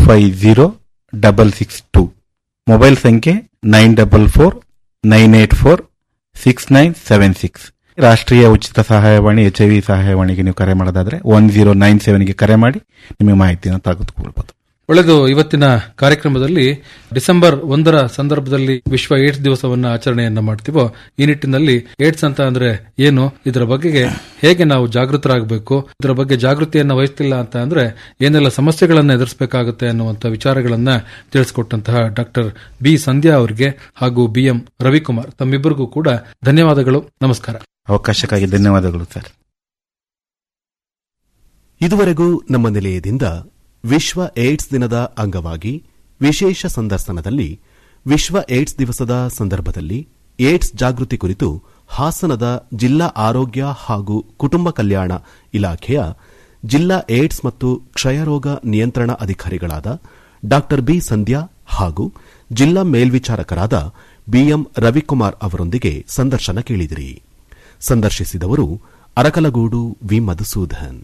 Five zero double six two mobile ಸಂಖ್ಯೆ nine double four nine eight four six nine seven six ರಾಷ್ಟ್ರೀಯ ಉಚಿತ ಸಹಾಯವಾಣಿ H I V ಸಹಾಯವಾಣಿಗೆ ನೀವು ಕರೆ ಮಾಡೋದಾದ್ರೆ ಒನ್ ಜೀರೋ ನೈನ್ ಸೆವೆನ್ಗೆ ಕರೆ ಮಾಡಿ ನಿಮಗೆ ಮಾಹಿತಿಯನ್ನು ತೆಗೆದುಕೊಳ್ಬೋದು ಒಳ್ಳೆದು ಇವತ್ತಿನ ಕಾರ್ಯಕ್ರಮದಲ್ಲಿ ಡಿಸೆಂಬರ್ ಒಂದರ ಸಂದರ್ಭದಲ್ಲಿ ವಿಶ್ವ ಏಡ್ಸ್ ದಿವಸವನ್ನ ಆಚರಣೆಯನ್ನ ಮಾಡ್ತೀವೋ ಈ ನಿಟ್ಟಿನಲ್ಲಿ ಏಡ್ಸ್ ಅಂತ ಅಂದ್ರೆ ಏನು ಇದರ ಬಗೆಗೆ ಹೇಗೆ ನಾವು ಜಾಗೃತರಾಗಬೇಕು ಇದರ ಬಗ್ಗೆ ಜಾಗೃತಿಯನ್ನ ವಹಿಸ್ತಿಲ್ಲ ಅಂತ ಅಂದ್ರೆ ಏನೆಲ್ಲ ಸಮಸ್ಯೆಗಳನ್ನ ಎದುರಿಸಬೇಕಾಗುತ್ತೆ ಅನ್ನುವಂಥ ವಿಚಾರಗಳನ್ನ ತಿಳಿಸಿಕೊಟ್ಟಂತಹ ಡಾಕ್ಟರ್ ಬಿ ಸಂಧ್ಯಾ ಅವರಿಗೆ ಹಾಗೂ ಬಿ ಎಂ ರವಿಕುಮಾರ್ ತಮ್ಮಿಬ್ಬರಿಗೂ ಕೂಡ ಧನ್ಯವಾದಗಳು ನಮಸ್ಕಾರ ಅವಕಾಶಕ್ಕಾಗಿ ಧನ್ಯವಾದಗಳು ಸರ್ ಇದುವರೆಗೂ ನಮ್ಮ ನಿಲಯದಿಂದ ವಿಶ್ವ ಏಡ್ಸ್ ದಿನದ ಅಂಗವಾಗಿ ವಿಶೇಷ ಸಂದರ್ಶನದಲ್ಲಿ ವಿಶ್ವ ಏಡ್ಸ್ ದಿವಸದ ಸಂದರ್ಭದಲ್ಲಿ ಏಡ್ಸ್ ಜಾಗೃತಿ ಕುರಿತು ಹಾಸನದ ಜಿಲ್ಲಾ ಆರೋಗ್ಯ ಹಾಗೂ ಕುಟುಂಬ ಕಲ್ಯಾಣ ಇಲಾಖೆಯ ಜಿಲ್ಲಾ ಏಡ್ಸ್ ಮತ್ತು ಕ್ಷಯರೋಗ ನಿಯಂತ್ರಣ ಅಧಿಕಾರಿಗಳಾದ ಡಾ ಬಿ ಸಂಧ್ಯಾ ಹಾಗೂ ಜಿಲ್ಲಾ ಮೇಲ್ವಿಚಾರಕರಾದ ಬಿಎಂ ರವಿಕುಮಾರ್ ಅವರೊಂದಿಗೆ ಸಂದರ್ಶನ ಕೇಳಿದಿರಿ ಸಂದರ್ಶಿಸಿದವರು ಅರಕಲಗೂಡು ವಿ ಮಧುಸೂದನ್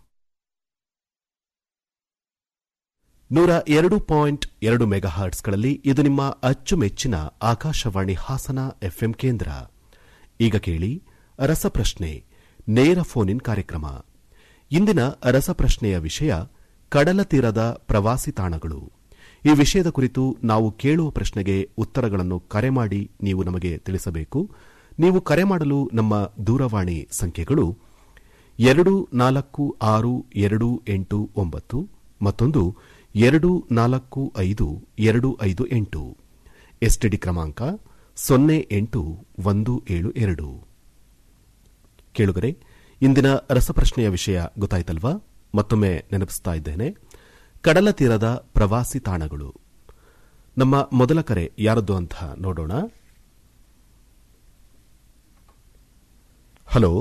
ನೂರ ಎರಡು ಪಾಯಿಂಟ್ ಎರಡು ಮೆಗಾಹರ್ಟ್ಸ್ಗಳಲ್ಲಿ ಇದು ನಿಮ್ಮ ಅಚ್ಚುಮೆಚ್ಚಿನ ಆಕಾಶವಾಣಿ ಹಾಸನ ಎಫ್ಎಂ ಕೇಂದ್ರ ಈಗ ಕೇಳಿ ರಸಪ್ರಶ್ನೆ ನೇರ ಫೋನ್ ಇನ್ ಕಾರ್ಯಕ್ರಮ ಇಂದಿನ ರಸಪ್ರಶ್ನೆಯ ವಿಷಯ ಕಡಲ ತೀರದ ಪ್ರವಾಸಿ ತಾಣಗಳು ಈ ವಿಷಯದ ಕುರಿತು ನಾವು ಕೇಳುವ ಪ್ರಶ್ನೆಗೆ ಉತ್ತರಗಳನ್ನು ಕರೆ ಮಾಡಿ ನೀವು ನಮಗೆ ತಿಳಿಸಬೇಕು ನೀವು ಕರೆ ಮಾಡಲು ನಮ್ಮ ದೂರವಾಣಿ ಸಂಖ್ಯೆಗಳು ಎರಡು ನಾಲ್ಕು ಆರು ಎರಡು ಎಂಟು ಒಂಬತ್ತು ಮತ್ತೊಂದು ಎರಡು ನಾಲ್ಕು ಐದು ಎರಡು ಐದು ಎಂಟು ಎಸ್ಟಿಡಿ ಕ್ರಮಾಂಕ ಸೊನ್ನೆ ಎಂಟು ಒಂದು ಏಳು ಎರಡು ಕೇಳುಗರೆ ಇಂದಿನ ರಸಪ್ರಶ್ನೆಯ ವಿಷಯ ಗೊತ್ತಾಯ್ತಲ್ವಾ ಮತ್ತೊಮ್ಮೆ ನೆನಪಿಸ್ತಾ ಇದ್ದೇನೆ ಕಡಲ ತೀರದ ಪ್ರವಾಸಿ ತಾಣಗಳು ನಮ್ಮ ಮೊದಲ ಕರೆ ಯಾರದ್ದು ಅಂತ ನೋಡೋಣ ಹಲೋ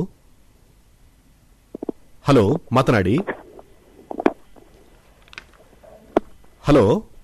ಹಲೋ ಮಾತನಾಡಿ ಹಲೋ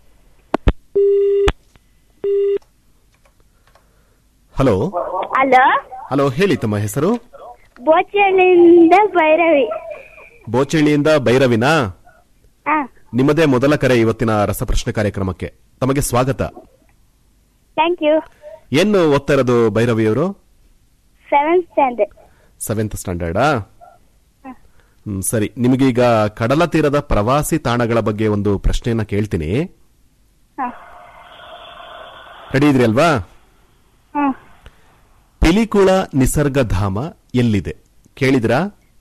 ಹಲೋ ಹಲೋ ಹಲೋ ಹೇಳಿ ತಮ್ಮ ಹೆಸರು ಬೋಚಳ್ಳಿಯಿಂದ ಭೈರವಿ ಬೋಚಳ್ಳಿಯಿಂದ ಭೈರವಿನಾ ಹಾ ನಿಮ್ಮದೇ ಮೊದಲ ಕರೆ ಇವತ್ತಿನ ರಸಪ್ರಶ್ನೆ ಕಾರ್ಯಕ್ರಮಕ್ಕೆ ತಮಗೆ ಸ್ವಾಗತ ಥ್ಯಾಂಕ್ ಯು ಏನು ಓದ್ತಾ ಇರೋದು ಭೈರವಿಯವರು ಸೆವೆಂತ್ ಸ್ಟ್ಯಾಂಡರ್ಡ್ ಸೆವೆಂತ್ ಸ್ಟ್ಯಾಂಡರ್ಡಾ ಹ್ಮ್, ಸರಿ ನಿಮಗೀಗ ಕಡಲ ತೀರದ ಪ್ರವಾಸಿ ತಾಣಗಳ ಬಗ್ಗೆ ಒಂದು ಪ್ರಶ್ನೆಯನ್ನ ಕೇಳ್ತೀನಿ ಹಾ ರೆಡಿ ಇದ್ರಿ ಅಲ್ವಾ ಹಾ ಪಿಲಿಕುಳ ನಿಸರ್ಗಧಾಮ ಎಲ್ಲಿದೆ ಕೇಳಿದ್ರಾ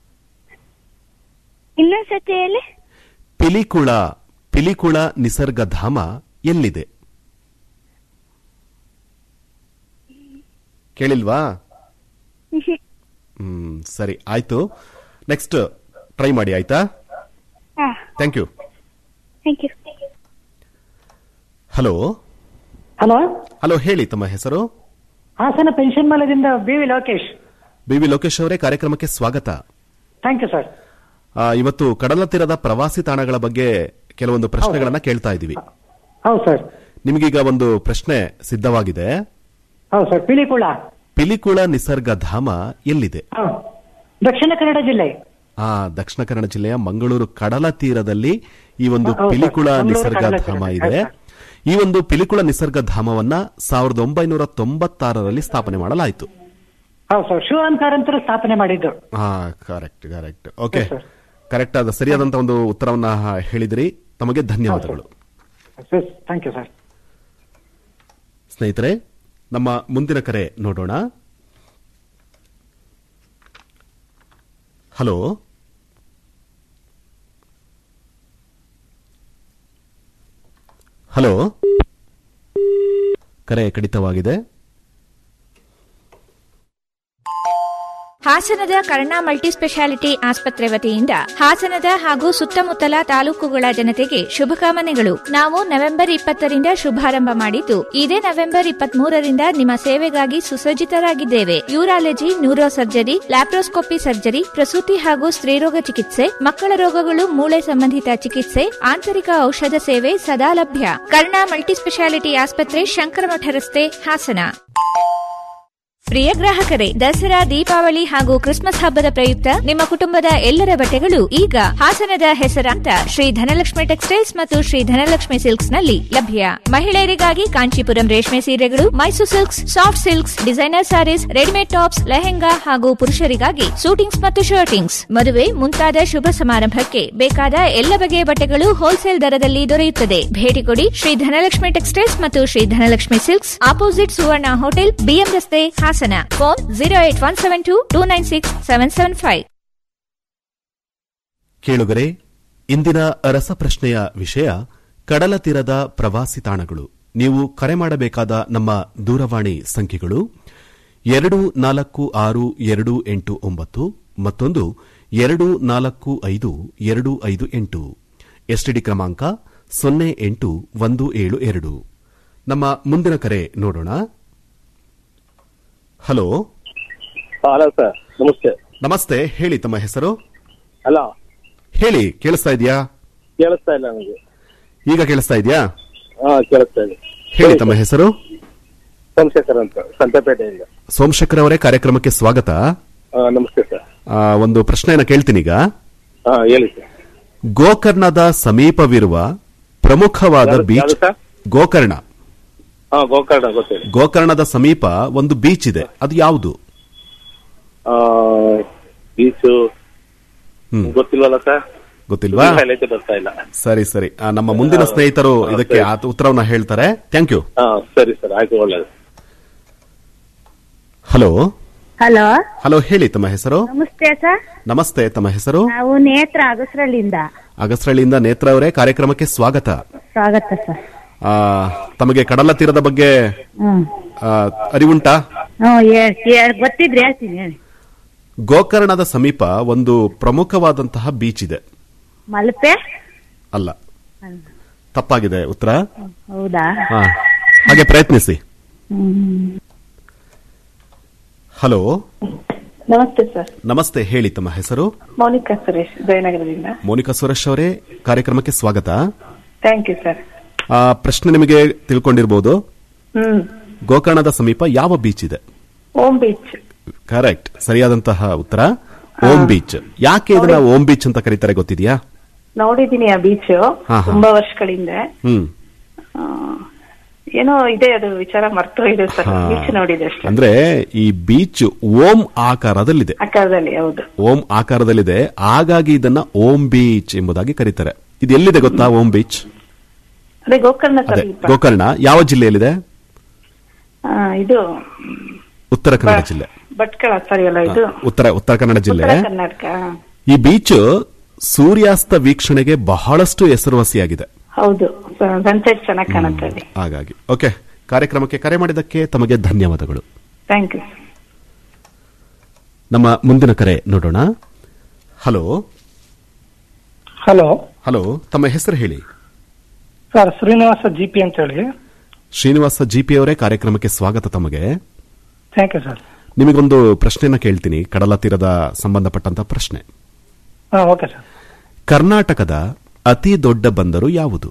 ಇನ್ನೊಂದ್ಸತಿ ಹೇಳಿ ಪಿಲಿಕುಳ ಪಿಲಿಕುಳ ನಿಸರ್ಗಧಾಮ ಎಲ್ಲಿದೆ ಕೇಳಿಲ್ವಾ ಹ್ಮ್ ಸರಿ ಆಯ್ತು ನೆಕ್ಸ್ಟ್ ಟ್ರೈ ಮಾಡಿ ಆಯ್ತಾ ಹಾ thank you thank you hello hello hello ಹೇಳಿ ತಮ್ಮ ಹೆಸರು ಹಾಸನ ಪೆನ್ಷನ್ ಮೇಳದಿಂದ B V Lokesh B V Lokesh ಅವರೇ ಕಾರ್ಯಕ್ರಮಕ್ಕೆ ಸ್ವಾಗತ ಥ್ಯಾಂಕ್ ಯು ಸರ್ ಆ, ಇವತ್ತು ಕಡಲ ತೀರದ ಪ್ರವಾಸಿ ತಾಣಗಳ ಬಗ್ಗೆ ಕೆಲವೊಂದು ಪ್ರಶ್ನೆಗಳನ್ನ ಕೇಳ್ತಾ ಇದ್ದೀವಿ ಹೌದು ಸರ್ ನಿಮಗೀಗ ಒಂದು ಪ್ರಶ್ನೆ ಸಿದ್ಧವಾಗಿದೆ ಹೌದು ಸರ್ ಪಿಲಿಕುಳ ಪಿಲಿಕುಳ ನಿಸರ್ಗಧಾಮ ಎಲ್ಲಿದೆ ಹೌದು ದಕ್ಷಿಣ ಕನ್ನಡ ಜಿಲ್ಲೆ ಆ ದಕ್ಷಿಣ ಕನ್ನಡ ಜಿಲ್ಲೆಯ ಮಂಗಳೂರು ಕಡಲ ತೀರದಲ್ಲಿ ಈ ಒಂದು ಹೌದು ಸರ್. ಪಿಲಿಕುಳ ಮಂಗಳೂರು ಕಡಲ ನಿಸರ್ಗಧಾಮ ತೀರ. ಇದೆ ಹೌದು ಈ ಒಂದು ಪಿಲಿಕುಳ ನಿಸರ್ಗಧಾಮವನ್ನ ಸಾವಿರದ ಒಂಬೈನೂರ ತೊಂಬತ್ತಾರರಲ್ಲಿ ಸ್ಥಾಪನೆ ಮಾಡಲಾಯಿತು ಹೌದು ಸರ್ ಶಿವಾನ್ ಕಾರಂತರು ಸ್ಥಾಪನೆ ಮಾಡಿದ್ದು ಹಾ correct correct okay Yes, sir. Correct ಆದ ಸರಿಯಾದಂತ ಒಂದು ಉತ್ತರವನ್ನ ಹೇಳಿದಿರಿ ತಮಗೆ ಧನ್ಯವಾದಗಳು ಥ್ಯಾಂಕ್ ಯು ಸರ್ ಸ್ನೇಹಿತರೆ ನಮ್ಮ ಮುಂದಿನ ಕರೆ ನೋಡೋಣ ಹಲೋ ಹಲೋ ಕರೆ ಕಡಿತವಾಗಿದೆ ಹಾಸನದ ಕರ್ಣ ಮಲ್ಟಿಸ್ಪೆಷಾಲಿಟಿ ಆಸ್ಪತ್ರೆ ವತಿಯಿಂದ ಹಾಸನದ ಹಾಗೂ ಸುತ್ತಮುತ್ತಲ ತಾಲೂಕುಗಳ ಜನತೆಗೆ ಶುಭಕಾಮನೆಗಳು ನಾವು ನವೆಂಬರ್ ಇಪ್ಪತ್ತರಿಂದ ಶುಭಾರಂಭ ಮಾಡಿದ್ದು ಇದೇ ನವೆಂಬರ್ ಇಪ್ಪತ್ಮೂರರಿಂದ ನಿಮ್ಮ ಸೇವೆಗಾಗಿ ಸುಸಜ್ಜಿತರಾಗಿದ್ದೇವೆ urology neuro surgery laparoscopy surgery ಪ್ರಸೂತಿ ಹಾಗೂ ಸ್ತ್ರೀರೋಗ ಚಿಕಿತ್ಸೆ ಮಕ್ಕಳ ರೋಗಗಳು ಮೂಳೆ ಸಂಬಂಧಿತ ಚಿಕಿತ್ಸೆ ಆಂತರಿಕ ಔಷಧ ಸೇವೆ ಸದಾ ಲಭ್ಯ ಕರ್ಣ ಮಲ್ಟಿಸ್ಪೆಷಾಲಿಟಿ ಆಸ್ಪತ್ರೆ ಶಂಕರಮಠ ರಸ್ತೆ ಹಾಸನ ಪ್ರಿಯ ಗ್ರಾಹಕರೇ ದಸರಾ ದೀಪಾವಳಿ ಹಾಗೂ ಕ್ರಿಸ್ಮಸ್ ಹಬ್ಬದ ಪ್ರಯುಕ್ತ ನಿಮ್ಮ ಕುಟುಂಬದ ಎಲ್ಲರ ಬಟ್ಟೆಗಳು ಈಗ ಹಾಸನದ ಹೆಸರಾಂತ ಶ್ರೀ ಧನಲಕ್ಷ್ಮಿ ಟೆಕ್ಸ್ಟೈಲ್ಸ್ ಮತ್ತು ಶ್ರೀ ಧನಲಕ್ಷ್ಮಿ ಸಿಲ್ಕ್ಸ್ ನಲ್ಲಿ ಲಭ್ಯ ಮಹಿಳೆಯರಿಗಾಗಿ ಕಾಂಚೀಪುರಂ ರೇಷ್ಮೆ ಸೀರೆಗಳು Mysuru silks soft silks designer saris readymade tops lehenga ಹಾಗೂ ಪುರುಷರಿಗಾಗಿ ಸೂಟಿಂಗ್ಸ್ ಮತ್ತು ಶರ್ಟಿಂಗ್ಸ್ ಮದುವೆ ಮುಂತಾದ ಶುಭ ಸಮಾರಂಭಕ್ಕೆ ಬೇಕಾದ ಎಲ್ಲ ಬಗೆಯ ಬಟ್ಟೆಗಳು ಹೋಲ್ಸೇಲ್ ದರದಲ್ಲಿ ದೊರೆಯುತ್ತದೆ ಭೇಟಿ ಕೊಡಿ ಶ್ರೀ ಧನಲಕ್ಷ್ಮಿ ಟೆಕ್ಸ್ಟೈಲ್ಸ್ ಮತ್ತು Shri Dhanalakshmi silks opposite Suvarna hotel BM ರಸ್ತೆ Hassan phone zero eight one seven two two nine six seven seven five ಕೇಳುಗರೆ ಇಂದಿನ ರಸಪ್ರಶ್ನೆಯ ವಿಷಯ ಕಡಲ ತೀರದ ಪ್ರವಾಸಿ ತಾಣಗಳು ನೀವು ಕರೆ ಮಾಡಬೇಕಾದ ನಮ್ಮ ದೂರವಾಣಿ ಸಂಖ್ಯೆಗಳು ಎರಡು ನಾಲ್ಕು ಆರು ಎರಡು ಎಂಟು ಒಂಬತ್ತು ಮತ್ತೊಂದು ಎರಡು ನಾಲ್ಕು ಐದು ಎರಡು ಐದು ಎಂಟು ಎಸ್ಟಿಡಿ ಕ್ರಮಾಂಕ ಸೊನ್ನೆ ಎಂಟು ಒಂದು ಏಳು ಎರಡು ನಮ್ಮ ಮುಂದಿನ ಕರೆ ನೋಡೋಣ ಹಲೋ ಹಲೋ ಸರ್ ನಮಸ್ತೆ ನಮಸ್ತೆ ಹೇಳಿ ತಮ್ಮ ಹೆಸರು ಹಲೋ ಹೇಳಿ ಕೇಳಿಸ್ತಾ ಇದೆಯಾ ಕೇಳಿಸ್ತಾ ಇಲ್ಲ ನನಗೆ ಈಗ ಕೇಳಿಸ್ತಾ ಇದೆಯಾ ಹಾ ಕೇಳಿಸ್ತಾ ಇದೆ ಹೇಳಿ ತಮ್ಮ ಹೆಸರು ಸೋಮಶೇಖರ್ ಅಂತ ಸಂತೆಪೇಟೆಯಿಂದ ಸೋಮಶೇಖರ್ ಅವರೇ ಕಾರ್ಯಕ್ರಮಕ್ಕೆ ಸ್ವಾಗತ ಹಾ ನಮಸ್ತೆ ಸರ್ ಆ, ಒಂದು ಪ್ರಶ್ನೆಯನ್ನ ಕೇಳ್ತೀನೀಗ ಹಾ ಹೇಳಿ ಸರ್ ಗೋಕರ್ಣದ ಸಮೀಪವಿರುವ ಪ್ರಮುಖವಾದ ಯಾವ್ದು- ಬೀಚ್ ಯಾವ್ದು ಸರ್? ಗೋಕರ್ಣ ಹಾ ಗೋಕರ್ಣ ಗೊತ್ತಿದೆ ಗೋಕರ್ಣದ ಸಮೀಪ ಒಂದು ಬೀಚ್ ಇದೆ ಅದು ಯಾವುದು ಬೀಚು ಹ್ಮ್ ಗೊತ್ತಿಲ್ವಲ್ಲ ಸರ್ ಗೊತ್ತಿಲ್ವಾ ಹೈಲೈಟ್ ಬರ್ತಾ ಇಲ್ಲ ಸರಿ ಸರಿ ಆ, ನಮ್ಮ ಮುಂದಿನ ಸ್ನೇಹಿತರು ಇದಕ್ಕೆ ಆ ಉತ್ತರವನ್ನ ಹೇಳ್ತಾರೆ ಥ್ಯಾಂಕ್ ಯು ಹಾ ಸರಿ ಸರ್ ಆಯ್ತು ಒಳ್ಳೇದು ಹಲೋ ಹಲೋ ಹಲೋ ಹೇಳಿ ತಮ್ಮ ಹೆಸರು ನಮಸ್ತೆ ಸರ್ ನಮಸ್ತೆ ತಮ್ಮ ಹೆಸರು ನಾವು ನೇತ್ರ ಅಗಸ್ರಳ್ಳಿಯಿಂದ ಅಗಸ್ರಳ್ಳಿಯಿಂದ ನೇತ್ರ ಅವರೇ ಕಾರ್ಯಕ್ರಮಕ್ಕೆ ಸ್ವಾಗತ ಸ್ವಾಗತ ಸರ್ ಆ, ತಮಗೆ ಕಡಲ ತೀರದ ಬಗ್ಗೆ ಹ್ಮ್ ಆ, ಅರಿವುಂಟಾ ಹ್ಮ್ ಹೇಳ್- ಹೇಳ್- ಗೊತ್ತಿದ್ರೆ ಹೇಳ್ತೀನಿ ಹೇಳಿ ಗೋಕರ್ಣದ ಸಮೀಪ ಒಂದು ಪ್ರಮುಖವಾದಂತಹ ಬೀಚ್ ಇದೆ ಮಲ್ಪೆ ಅಲ್ಲ ತಪ್ಪಾಗಿದೆ ಉತ್ತರ ಹೌದಾ ಹಾ. ಹಾಗೆ ಪ್ರಯತ್ನಿಸಿ ಹ್ಮ್ ಹಲೋ ನಮಸ್ತೆ ಸರ್ ನಮಸ್ತೆ ಹೇಳಿ ತಮ್ಮ ಹೆಸರು ಮೌನಿಕಾ ಸುರೇಶ್ ಜಯನಗರದಿಂದ ಮೋನಿಕಾ ಸುರೇಶ್ ಅವರೇ ಕಾರ್ಯಕ್ರಮಕ್ಕೆ ಸ್ವಾಗತ ಥ್ಯಾಂಕ್ ಯು ಸರ್ ಆ ಪ್ರಶ್ನೆ ನಿಮಗೆ ತಿಳ್ಕೊಂಡಿರ್ಬೋದು ಹ್ಮ್ ಗೋಕರ್ಣದ ಸಮೀಪ ಯಾವ ಬೀಚ್ ಇದೆ ಓಂ ಬೀಚ್ ಕರೆಕ್ಟ್ ಸರಿಯಾದಂತಹ ಉತ್ತರ ಓಂ ಬೀಚ್ ಯಾಕೆ ಇದನ್ನ ಓಂ ಬೀಚ್ ಅಂತ ಕರೀತಾರೆ ಗೊತ್ತಿದೆಯಾ ನೋಡಿದೀನಿ ಆ ಬೀಚ್ ಹಾ, ಹಾ. ತುಂಬಾ ವರ್ಷಗಳಿಂದ ಹ್ಮ್ ಆ, ಏನೋ ಇದೆ ಅದು ವಿಚಾರ ಮರ್ತು ಇದೆ ಸರ್ ಹಾ. ಬೀಚ್ ನೋಡಿದೆ ಅಷ್ಟೇ ಅಂದ್ರೆ ಈ ಬೀಚ್ ಓಂ ಆಕಾರದಲ್ಲಿದೆ ಆಕಾರದಲ್ಲಿ ಹೌದು ಓಂ ಆಕಾರದಲ್ಲಿದೆ ಹಾಗಾಗಿ ಇದನ್ನ ಓಂ ಬೀಚ್ ಎಂಬುದಾಗಿ ಕರೀತಾರೆ ಇದು ಎಲ್ಲಿದೆ ಗೊತ್ತಾ ಓಂ ಬೀಚ್ ಅದೇ ಗೋಕರ್ಣ ಅದೇ ಸಮೀಪ ಗೋಕರ್ಣ ಯಾವ ಜಿಲ್ಲೆಯಲ್ಲಿದೆ ಆ, ಇದು ಉತ್ತರ ಕನ್ನಡ ಜಿಲ್ಲೆ ಭಟ್ಕಳ ಸರಿ ಅಲ್ಲ ಇದು ಉತ್ತರ ಉತ್ತರ ಕನ್ನಡ ಜಿಲ್ಲೆ ಉತ್ತರ ಕರ್ನಾಟಕ ಈ ಬೀಚ್ ಸೂರ್ಯಾಸ್ತ ವೀಕ್ಷಣೆಗೆ ಬಹಳಷ್ಟು ಹೆಸರುವಾಸಿಯಾಗಿದೆ ಹೌದು ಸನ್ಸೆಟ್ ಚೆನ್ನಾಗಿ ಕಾಣುತ್ತೆ ಅಲ್ಲಿ ಹಾಗಾಗಿ ಓಕೆ ಕಾರ್ಯಕ್ರಮಕ್ಕೆ ಕರೆ ಮಾಡಿದ್ದಕ್ಕೆ ತಮಗೆ ಧನ್ಯವಾದಗಳು ಥ್ಯಾಂಕ್ ಯು ನಮ್ಮ ಮುಂದಿನ ಕರೆ ನೋಡೋಣ ಹಲೋ ಹಲೋ ಹಲೋ ತಮ್ಮ ಹೆಸರು ಹೇಳಿ ಸರ್ ಶ್ರೀನಿವಾಸ ಜಿ ಪಿ ಅಂತ ಹೇಳಿ ಶ್ರೀನಿವಾಸ ಜಿಪಿ ಅವರೇ ಕಾರ್ಯಕ್ರಮಕ್ಕೆ ಸ್ವಾಗತ ತಮಗೆ ಥ್ಯಾಂಕ್ ಯು ಸರ್ ನಿಮಗೊಂದು ಪ್ರಶ್ನೆನ ಕೇಳ್ತೀನಿ ಕಡಲ ತೀರದ ಸಂಬಂಧಪಟ್ಟಂತ ಪ್ರಶ್ನೆ ಹಾ ಓಕೆ ಸರ್ ಕರ್ನಾಟಕದ ಅತಿ ದೊಡ್ಡ ಬಂದರು ಯಾವುದು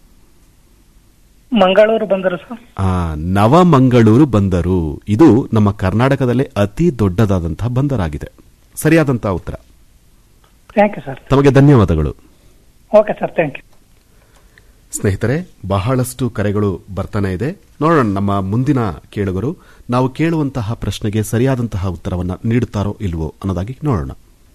ಮಂಗಳೂರು ಬಂದರು ಸರ್ ಆ ನವಮಂಗಳೂರು ಬಂದರು ಇದು ನಮ್ಮ ಕರ್ನಾಟಕದಲ್ಲೇ ಅತಿ ದೊಡ್ಡದಾದಂತಹ ಬಂದರಾಗಿದೆ ಸರಿಯಾದಂತಹ ಉತ್ತರ ಥ್ಯಾಂಕ್ ಯು ಸರ್ ತಮಗೆ ಧನ್ಯವಾದಗಳು ಓಕೆ ಸರ್ ಥ್ಯಾಂಕ್ ಯು ಸ್ನೇಹಿತರೆ ಬಹಳಷ್ಟು ಕರೆಗಳು ಬರ್ತಾನೆ ಇದೆ ನೋಡೋಣ ನಮ್ಮ ಮುಂದಿನ ಕೇಳುಗರು ನಾವು ಕೇಳುವಂತಹ ಪ್ರಶ್ನೆಗೆ ಸರಿಯಾದಂತಹ ಉತ್ತರವನ್ನ ನೀಡುತ್ತಾರೋ ಇಲ್ವೋ ಅನ್ನೋದಾಗಿ ನೋಡೋಣ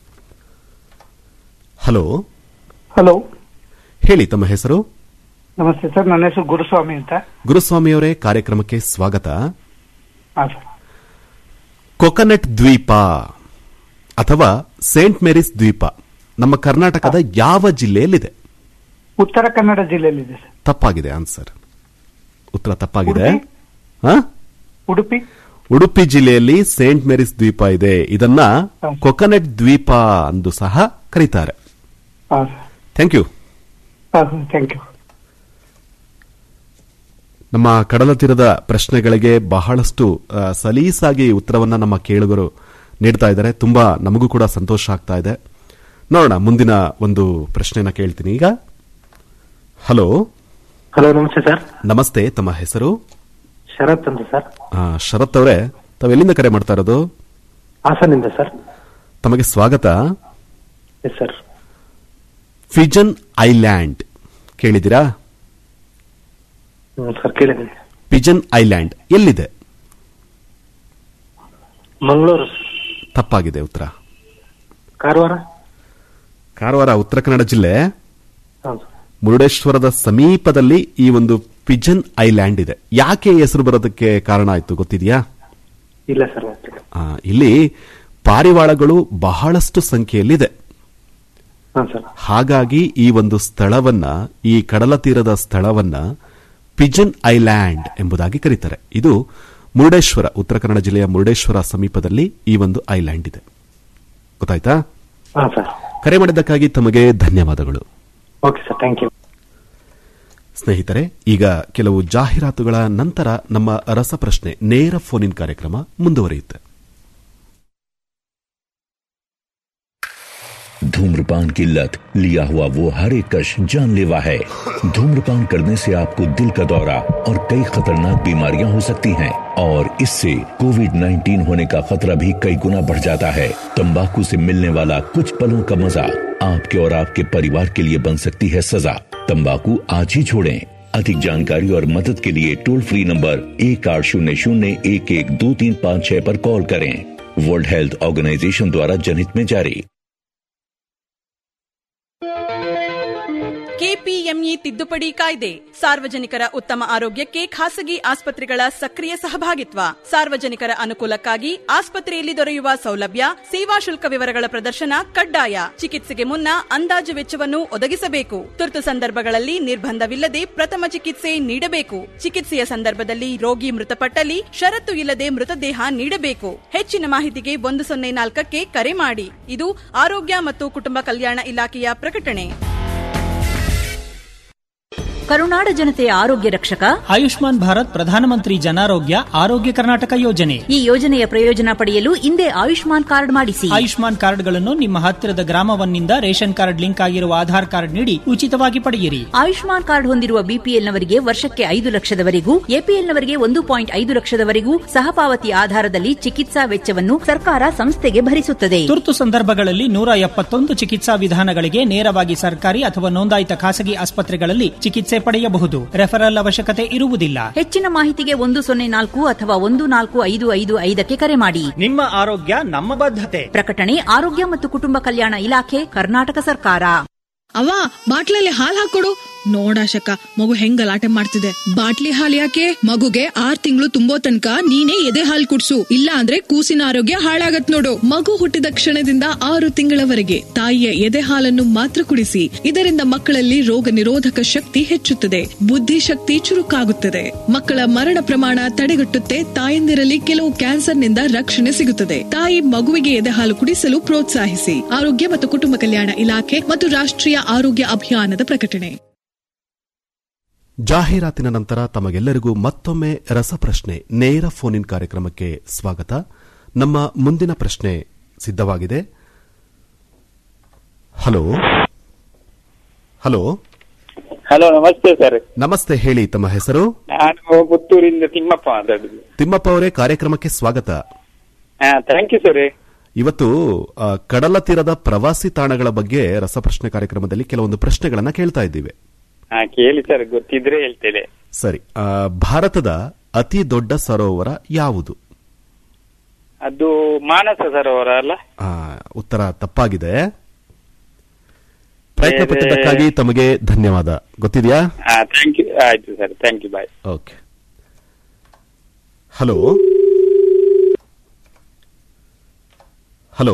ಹಲೋ ಹಲೋ ಹೇಳಿ ತಮ್ಮ ಹೆಸರು ನಮಸ್ತೆ ಸರ್ ನನ್ನ ಹೆಸರು ಗುರುಸ್ವಾಮಿ ಅಂತ ಗುರುಸ್ವಾಮಿಯವರೇ ಕಾರ್ಯಕ್ರಮಕ್ಕೆ ಸ್ವಾಗತ ಹಾ ಸರ್ ಕೊಕೊನಟ್ ದ್ವೀಪ ಅಥವಾ ಸೇಂಟ್ ಮೇರಿಸ್ ದ್ವೀಪ ನಮ್ಮ ಕರ್ನಾಟಕದ ಯಾವ ಜಿಲ್ಲೆಯಲ್ಲಿದೆ ಉತ್ತರ ಕನ್ನಡ ಜಿಲ್ಲೆಯಲ್ಲಿದೆ ಸರ್ ತಪ್ಪಾಗಿದೆ ಆನ್ಸರ್ ಉತ್ತರ ತಪ್ಪಾಗಿದೆ ಉಡುಪಿ? ಹಾ? ಉಡುಪಿ ಉಡುಪಿ ಜಿಲ್ಲೆಯಲ್ಲಿ ಸೇಂಟ್ ಮೇರಿಸ್ ದ್ವೀಪ ಇದೆ ಇದನ್ನ ಹೌದು. ಕೊಕೊನಟ್ ದ್ವೀಪ ಎಂದು ಸಹ ಕರೀತಾರೆ ಹಾ ಸರ್ ಥ್ಯಾಂಕ್ ಯು ಹಾ ಥ್ಯಾಂಕ್ ಯು ನಮ್ಮ ಕಡಲ ತೀರದ ಪ್ರಶ್ನೆಗಳಿಗೆ ಬಹಳಷ್ಟು ಆ, ಸಲೀಸಾಗಿ ಉತ್ತರವನ್ನ ನಮ್ಮ ಕೇಳುಗರು ನೀಡ್ತಾ ಇದ್ದಾರೆ ತುಂಬಾ ನಮಗೂ ಕೂಡ ಸಂತೋಷ ಆಗ್ತಾ ಇದೆ ನೋಡೋಣ ಮುಂದಿನ ಒಂದು ಪ್ರಶ್ನೆನ ಕೇಳ್ತೀನಿ ಈಗ ಹಲೋ ಹಲೋ ನಮಸ್ತೆ ಸರ್ ನಮಸ್ತೆ ತಮ್ಮ ಹೆಸರು ಶರತ್ ಅಂತ ಸರ್ ಆ, ಶರತ್ ಅವರೇ ತಾವೆಲ್ಲಿಂದ ಕರೆ ಮಾಡ್ತಾ ಇರೋದು ಹಾಸನಿಂದ ಸರ್ ತಮಗೆ ಸ್ವಾಗತ ಎಸ್ ಸರ್ ಫಿಜನ್ ಐಲ್ಯಾಂಡ್ ಕೇಳಿದಿರಾ ಹ್ಮ್ ಸರ್ ಕೇಳಿದ್ದೀನಿ ಪಿಜನ್ ಐಲ್ಯಾಂಡ್ ಎಲ್ಲಿದೆ ಮಂಗಳೂರು ತಪ್ಪಾಗಿದೆ ಉತ್ತರ ಕಾರವಾರ ಕಾರವಾರ ಉತ್ತರ ಕನ್ನಡ ಜಿಲ್ಲೆ ಹಾಂ ಸರ್ ಮುರುಡೇಶ್ವರದ ಸಮೀಪದಲ್ಲಿ ಈ ಒಂದು ಪಿಜನ್ ಐಲ್ಯಾಂಡ್ ಇದೆ ಯಾಕೆ ಈ ಹೆಸರು ಬರೋದಕ್ಕೆ ಕಾರಣ ಆಯ್ತು ಗೊತ್ತಿದೆಯಾ ಇಲ್ಲ ಸರ್ ಗೊತ್ತಿಲ್ಲ ಆ, ಇಲ್ಲಿ ಪಾರಿವಾಳಗಳು ಬಹಳಷ್ಟು ಸಂಖ್ಯೆಯಲ್ಲಿದೆ ಹಾಂ ಸರ್ ಹಾಗಾಗಿ ಈ ಒಂದು ಸ್ಥಳವನ್ನ ಈ ಕಡಲ ತೀರದ ಸ್ಥಳವನ್ನ ಪಿಜನ್ ಐಲ್ಯಾಂಡ್ ಎಂಬುದಾಗಿ ಕರೀತಾರೆ ಇದು ಮುರುಡೇಶ್ವರ ಉತ್ತರ ಕನ್ನಡ ಜಿಲ್ಲೆಯ ಮುರುಡೇಶ್ವರ ಸಮೀಪದಲ್ಲಿ ಈ ಒಂದು ಐಲ್ಯಾಂಡ್ ಇದೆ ಗೊತ್ತಾಯ್ತಾ ಹಾಂ ಸರ್ ಕರೆ ಮಾಡಿದ್ದಕ್ಕಾಗಿ ತಮಗೆ ಧನ್ಯವಾದಗಳು ಓಕೆ ಸರ್ ಥ್ಯಾಂಕ್ ಯು ಸ್ನೇಹಿತರೆ ಈಗ ಕೆಲವು ಜಾಹೀರಾತುಗಳ ನಂತರ ನಮ್ಮ ರಸಪ್ರಶ್ನೆ ನೇರ ಫೋನ್ ಇನ್ ಕಾರ್ಯಕ್ರಮ ಮುಂದುವರಿಯುತ್ತೆ धूम्रपान की लत लिया हुआ वो हर एक कश जानलेवा है धूम्रपान करने से आपको दिल का दौरा और कई खतरनाक बीमारियां हो सकती हैं और इससे कोविड 19 होने का खतरा भी कई गुना बढ़ जाता है तंबाकू से मिलने वाला कुछ पलों का मजा आपके और आपके परिवार के लिए बन सकती है सजा तंबाकू आज ही छोड़ें अधिक जानकारी और मदद के लिए टोल फ्री नंबर एक आठ शून्य शून्य एक एक दो तीन पाँच छह पर कॉल करें वर्ल्ड हेल्थ ऑर्गेनाइजेशन द्वारा जनहित में जारी ಕೆಪಿಎಂಇ ತಿದ್ದುಪಡಿ ಕಾಯ್ದೆ ಸಾರ್ವಜನಿಕರ ಉತ್ತಮ ಆರೋಗ್ಯಕ್ಕೆ ಖಾಸಗಿ ಆಸ್ಪತ್ರೆಗಳ ಸಕ್ರಿಯ ಸಹಭಾಗಿತ್ವ ಸಾರ್ವಜನಿಕರ ಅನುಕೂಲಕ್ಕಾಗಿ ಆಸ್ಪತ್ರೆಯಲ್ಲಿ ದೊರೆಯುವ ಸೌಲಭ್ಯ ಸೇವಾ ಶುಲ್ಕ ವಿವರಗಳ ಪ್ರದರ್ಶನ ಕಡ್ಡಾಯ ಚಿಕಿತ್ಸೆಗೆ ಮುನ್ನ ಅಂದಾಜು ವೆಚ್ಚವನ್ನು ಒದಗಿಸಬೇಕು ತುರ್ತು ಸಂದರ್ಭಗಳಲ್ಲಿ ನಿರ್ಬಂಧವಿಲ್ಲದೆ ಪ್ರಥಮ ಚಿಕಿತ್ಸೆ ನೀಡಬೇಕು ಚಿಕಿತ್ಸೆಯ ಸಂದರ್ಭದಲ್ಲಿ ರೋಗಿ ಮೃತಪಟ್ಟಲ್ಲಿ ಷರತ್ತು ಇಲ್ಲದೆ ಮೃತದೇಹ ನೀಡಬೇಕು ಹೆಚ್ಚಿನ ಮಾಹಿತಿಗೆ ಒಂದು ಸೊನ್ನೆ ನಾಲ್ಕಕ್ಕೆ ಕರೆ ಮಾಡಿ ಇದು ಆರೋಗ್ಯ ಮತ್ತು ಕುಟುಂಬ ಕಲ್ಯಾಣ ಇಲಾಖೆಯ ಪ್ರಕಟಣೆ ಕರುನಾಡ ಜನತೆಯ ಆರೋಗ್ಯ ರಕ್ಷಕ ಆಯುಷ್ಮಾನ್ ಭಾರತ್ ಪ್ರಧಾನಮಂತ್ರಿ ಜನಾರೋಗ್ಯ ಆರೋಗ್ಯ ಕರ್ನಾಟಕ ಯೋಜನೆ ಈ ಯೋಜನೆಯ ಪ್ರಯೋಜನ ಪಡೆಯಲು ಹಿಂದೆ ಆಯುಷ್ಮಾನ್ ಕಾರ್ಡ್ ಮಾಡಿಸಿ ಆಯುಷ್ಮಾನ್ ಕಾರ್ಡ್ಗಳನ್ನು ನಿಮ್ಮ ಹತ್ತಿರದ ಗ್ರಾಮವನ್ನಿಂದ ರೇಷನ್ ಕಾರ್ಡ್ ಲಿಂಕ್ ಆಗಿರುವ ಆಧಾರ್ ಕಾರ್ಡ್ ನೀಡಿ ಉಚಿತವಾಗಿ ಪಡೆಯಿರಿ ಆಯುಷ್ಮಾನ್ ಕಾರ್ಡ್ ಹೊಂದಿರುವ ಬಿಪಿಎಲ್ನವರಿಗೆ ವರ್ಷಕ್ಕೆ ಐದು ಲಕ್ಷದವರೆಗೂ ಎಪಿಎಲ್ನವರಿಗೆ ಒಂದು ಪಾಯಿಂಟ್ ಐದು ಲಕ್ಷದವರೆಗೂ ಸಹಪಾವತಿ ಆಧಾರದಲ್ಲಿ ಚಿಕಿತ್ಸಾ ವೆಚ್ಚವನ್ನು ಸರ್ಕಾರ ಸಂಸ್ಥೆಗೆ ಭರಿಸುತ್ತದೆ ತುರ್ತು ಸಂದರ್ಭಗಳಲ್ಲಿ ನೂರ ಎಪ್ಪತ್ತೊಂದು ಚಿಕಿತ್ಸಾ ವಿಧಾನಗಳಿಗೆ ನೇರವಾಗಿ ಸರ್ಕಾರಿ ಅಥವಾ ನೋಂದಾಯಿತ ಖಾಸಗಿ ಆಸ್ಪತ್ರೆಗಳಲ್ಲಿ ಚಿಕಿತ್ಸೆ ಪಡೆಯಬಹುದು ರೆಫರಲ್ ಅವಶ್ಯಕತೆ ಇರುವುದಿಲ್ಲ ಹೆಚ್ಚಿನ ಮಾಹಿತಿಗೆ ಒಂದು ಸೊನ್ನೆ ನಾಲ್ಕು ಅಥವಾ ಒಂದು ನಾಲ್ಕು ಐದು ಐದು ಐದಕ್ಕೆ ಕರೆ ಮಾಡಿ ನಿಮ್ಮ ಆರೋಗ್ಯ ನಮ್ಮ ಬದ್ಧತೆ ಪ್ರಕಟಣೆ ಆರೋಗ್ಯ ಮತ್ತು ಕುಟುಂಬ ಕಲ್ಯಾಣ ಇಲಾಖೆ ಕರ್ನಾಟಕ ಸರ್ಕಾರ ಅವ ಬಾಟ್ಲಲ್ಲಿ ಹಾಲ್ ಹಾಕೊಡು ನೋಡಾಶಕ ಮಗು ಹೆಂಗ್ ಗಲಾಟೆ ಮಾಡ್ತಿದೆ ಬಾಟ್ಲಿ ಹಾಲ್ ಯಾಕೆ ಮಗುಗೆ ಆರ್ ತಿಂಗಳು ತುಂಬೋ ತನಕ ನೀನೇ ಎದೆ ಹಾಲ್ ಕುಡ್ಸು ಇಲ್ಲ ಅಂದ್ರೆ ಕೂಸಿನ ಆರೋಗ್ಯ ಹಾಳಾಗತ್ ನೋಡು ಮಗು ಹುಟ್ಟಿದ ಕ್ಷಣದಿಂದ ಆರು ತಿಂಗಳವರೆಗೆ ತಾಯಿಯ ಎದೆ ಹಾಲನ್ನು ಮಾತ್ರ ಕುಡಿಸಿ ಇದರಿಂದ ಮಕ್ಕಳಲ್ಲಿ ರೋಗ ನಿರೋಧಕ ಶಕ್ತಿ ಹೆಚ್ಚುತ್ತದೆ ಬುದ್ಧಿಶಕ್ತಿ ಚುರುಕಾಗುತ್ತದೆ ಮಕ್ಕಳ ಮರಣ ಪ್ರಮಾಣ ತಡೆಗಟ್ಟುತ್ತೆ ತಾಯಂದಿರಲ್ಲಿ ಕೆಲವು ಕ್ಯಾನ್ಸರ್ನಿಂದ ರಕ್ಷಣೆ ಸಿಗುತ್ತದೆ ತಾಯಿ ಮಗುವಿಗೆ ಎದೆ ಹಾಲು ಕುಡಿಸಲು ಪ್ರೋತ್ಸಾಹಿಸಿ ಆರೋಗ್ಯ ಮತ್ತು ಕುಟುಂಬ ಕಲ್ಯಾಣ ಇಲಾಖೆ ಮತ್ತು ರಾಷ್ಟ್ರೀಯ ಆರೋಗ್ಯ ಅಭಿಯಾನದ ಪ್ರಕಟಣೆ ಜಾಹೀರಾತಿನ ನಂತರ ತಮಗೆಲ್ಲರಿಗೂ ಮತ್ತೊಮ್ಮೆ ರಸಪ್ರಶ್ನೆ ನೇರ ಫೋನ್ ಇನ್ ಕಾರ್ಯಕ್ರಮಕ್ಕೆ ಸ್ವಾಗತ ನಮ್ಮ ಮುಂದಿನ ಪ್ರಶ್ನೆ ಸಿದ್ಧವಾಗಿದೆ ಹಲೋ ಹಲೋ ಹಲೋ ನಮಸ್ತೆ ಸರ್ ನಮಸ್ತೆ ಹೇಳಿ ತಮ್ಮ ಹೆಸರು ನಾನು ಪುತ್ತೂರಿಂದ ತಿಮ್ಮಪ್ಪ ಮಾತಾಡುದು ತಿಮ್ಮಪ್ಪ ಅವರೇ ಕಾರ್ಯಕ್ರಮಕ್ಕೆ ಸ್ವಾಗತ ಥ್ಯಾಂಕ್ ಯು ಸರ್ ಇವತ್ತು ಆ, ಕಡಲ ತೀರದ ಪ್ರವಾಸಿ ತಾಣಗಳ ಬಗ್ಗೆ ರಸಪ್ರಶ್ನೆ ಕಾರ್ಯಕ್ರಮದಲ್ಲಿ ಕೆಲವೊಂದು ಪ್ರಶ್ನೆಗಳನ್ನ ಕೇಳ್ತಾ ಇದ್ದೀವಿ ಹಾ ಕೇಳಿ ಸರ್ ಗೊತ್ತಿದ್ರೆ ಹೇಳ್ತೇನೆ ಸರಿ ಆ, ಭಾರತದ ಅತಿ ದೊಡ್ಡ ಸರೋವರ ಯಾವುದು ಅದು ಮಾನಸ ಸರೋವರ ಅಲ್ಲ ಆ, ಉತ್ತರ ತಪ್ಪಾಗಿದೆ ಪ್ರಯತ್ನ ಪಟ್ಟಿದ್ದಕ್ಕಾಗಿ ತಮಗೆ ಧನ್ಯವಾದ ಗೊತ್ತಿದೆಯಾ ಹಾ ಥ್ಯಾಂಕ್ ಯು ಆಯ್ತು sir thank you bye okay hello hello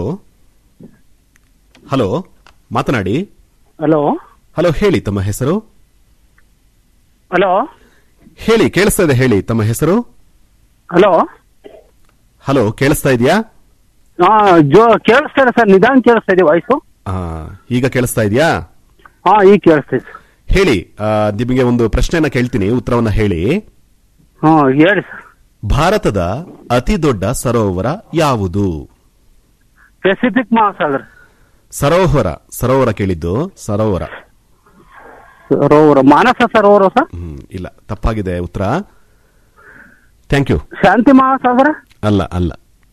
hello ಮಾತನಾಡಿ ಹಲೋ ಹಲೋ ಹೇಳಿ ತಮ್ಮ ಹೆಸರು ಹಲೋ ಹೇಳಿ ಕೇಳಿಸ್ತಾ ಇದೆ ಹೇಳಿ ತಮ್ಮ ಹೆಸರು ಹಲೋ ಹಲೋ ಕೇಳಿಸ್ತಾ ಇದೆಯಾ ಹಾ ಜೋ ಕೇಳಿಸ್ತಾ ಇದೆ ಸರ್ ನಿಧಾನ ಕೇಳಿಸ್ತಾ ಇದೆ ವಾಯ್ಸು ಆ, ಈಗ ಕೇಳಿಸ್ತಾ ಇದೆಯಾ ಹಾ ಈಗ ಕೇಳಿಸ್ತಾ ಇದೆ ಹೇಳಿ ಆ, ನಿಮಗೆ ಒಂದು ಪ್ರಶ್ನೆಯನ್ನ ಕೇಳ್ತೀನಿ ಉತ್ತರವನ್ನ ಹೇಳಿ ಹಾ ಹೇಳಿ ಸರ್ ಭಾರತದ ಅತಿ ದೊಡ್ಡ ಸರೋವರ ಯಾವುದು ಪೆಸಿಫಿಕ್ ಮಹಾಸಾಗರ ಸರೋವರ ಸರೋವರ ಕೇಳಿದ್ದು ಸರೋವರ ಸರೋವರ ಮಾನಸ ಸರೋವರ ಸರ್ ಹ್ಮ್, ಇಲ್ಲ ತಪ್ಪಾಗಿದೆ ಉತ್ತರ ಥ್ಯಾಂಕ್ ಯು ಶಾಂತಿ ಮಹಾಸಾಗರ ಅಲ್ಲ ಅಲ್ಲ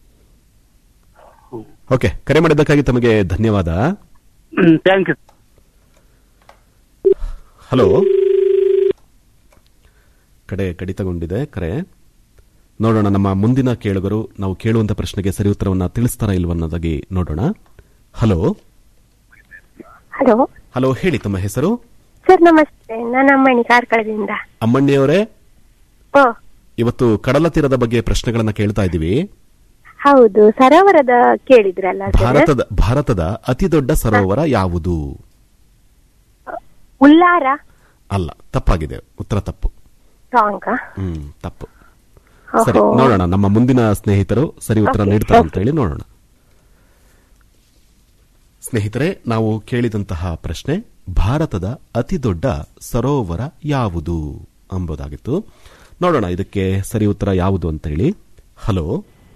ಓಕೆ ಕರೆ ಮಾಡಿದ್ದಕ್ಕಾಗಿ ತಮಗೆ ಧನ್ಯವಾದ ಥ್ಯಾಂಕ್ ಯು ಹಲೋ ಕಡೆ ಕಡಿತಗೊಂಡಿದೆ ಕರೆ ನೋಡೋಣ ನಮ್ಮ ಮುಂದಿನ ಕೇಳುಗರು ನಾವು ಕೇಳುವಂತ ಪ್ರಶ್ನೆಗೆ ಸರಿ ಉತ್ತರವನ್ನ ತಿಳಿಸ್ತಾರ ಇಲ್ವನ್ನೋದಾಗಿ ನೋಡೋಣ ಹಲೋ ಹಲೋ ಹಲೋ ಹೇಳಿ ತಮ್ಮ ಹೆಸರು ಸರ್ ನಮಸ್ತೆ ನಾನು ಅಮ್ಮಣಿ ಕಾರ್ಕಳದಿಂದ ಅಮ್ಮಣ್ಣಿಯವರೇ ಓ ಇವತ್ತು ಕಡಲ ತೀರದ ಬಗ್ಗೆ ಪ್ರಶ್ನೆಗಳನ್ನ ಕೇಳ್ತಾ ಇದ್ದೀವಿ ಹೌದು ಸರೋವರದ ಕೇಳಿದ್ರಲ್ಲ ಸರ್ ಭಾರತದ ಭಾರತದ ಅತಿ ದೊಡ್ಡ ಸರೋವರ ಯಾವುದು ಉಲ್ಲಾರ ಅಲ್ಲ ತಪ್ಪಾಗಿದೆ ಉತ್ತರ ತಪ್ಪು ರಾಂಗ್ ಹ್ಮ್ ತಪ್ಪು ಸರಿ ನೋಡೋಣ ನಮ್ಮ ಮುಂದಿನ ಸ್ನೇಹಿತರು ಸರಿ ಉತ್ತರ Okay, ನೀಡ್ತಾರೆ ಅಂತ okay. ಹೇಳಿ ನೋಡೋಣ ಸ್ನೇಹಿತರೆ ನಾವು ಕೇಳಿದಂತಹ ಪ್ರಶ್ನೆ ಭಾರತದ ಅತಿ ದೊಡ್ಡ ಸರೋವರ ಯಾವುದು ಎಂಬುದಾಗಿತ್ತು ನೋಡೋಣ ಇದಕ್ಕೆ ಸರಿ ಉತ್ತರ ಯಾವುದು ಅಂತ ಹೇಳಿ ಹಲೋ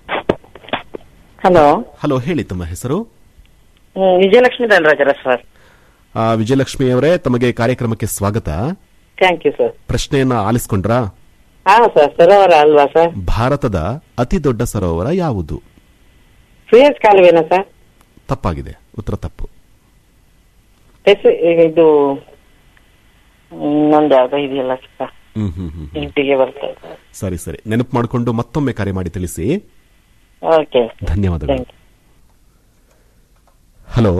ಹಲೋ ಹಲೋ ಹೇಳಿ ತಮ್ಮ ಹೆಸರು ವಿಜಯಲಕ್ಷ್ಮಿ ಧನರಾಜರ ಸರ್ ಆ, ವಿಜಯಲಕ್ಷ್ಮಿ ಅವರೇ ತಮಗೆ ಕಾರ್ಯಕ್ರಮಕ್ಕೆ ಸ್ವಾಗತ ಥ್ಯಾಂಕ್ ಯು ಸರ್ ಪ್ರಶ್ನೆಯನ್ನ ಆಲಿಸ್ಕೊಂಡ್ರಾ ಹಾ ಸರ್ ಸರೋವರ ಅಲ್ವಾ ಸರ್ ಭಾರತದ ಅತಿ ದೊಡ್ಡ ಸರೋವರ ಯಾವುದು ಸುಯಸ್ ಕಾಲುವೆನಾ ಸರ್ ತಪ್ಪಾಗಿದೆ ಉತ್ತರ ತಪ್ಪು ಹೆಸರು ಇದು ಇನ್ನೊಂದು ಯಾವ್ದೋ ಇದೆಯಲ್ಲ ಸರ್ ಹ್ಮ್ ಹ್ಮ್ ಹ್ಮ್ ಇಂಟಿಗೆ ಬರ್ತಾ ಇದೆ ಸರಿ ಸರಿ ನೆನಪು ಮಾಡಿಕೊಂಡು ಮತ್ತೊಮ್ಮೆ ಕರೆ ಮಾಡಿ ತಿಳಿಸಿ ಓಕೆ ಧನ್ಯವಾದಗಳು ಹಲೋ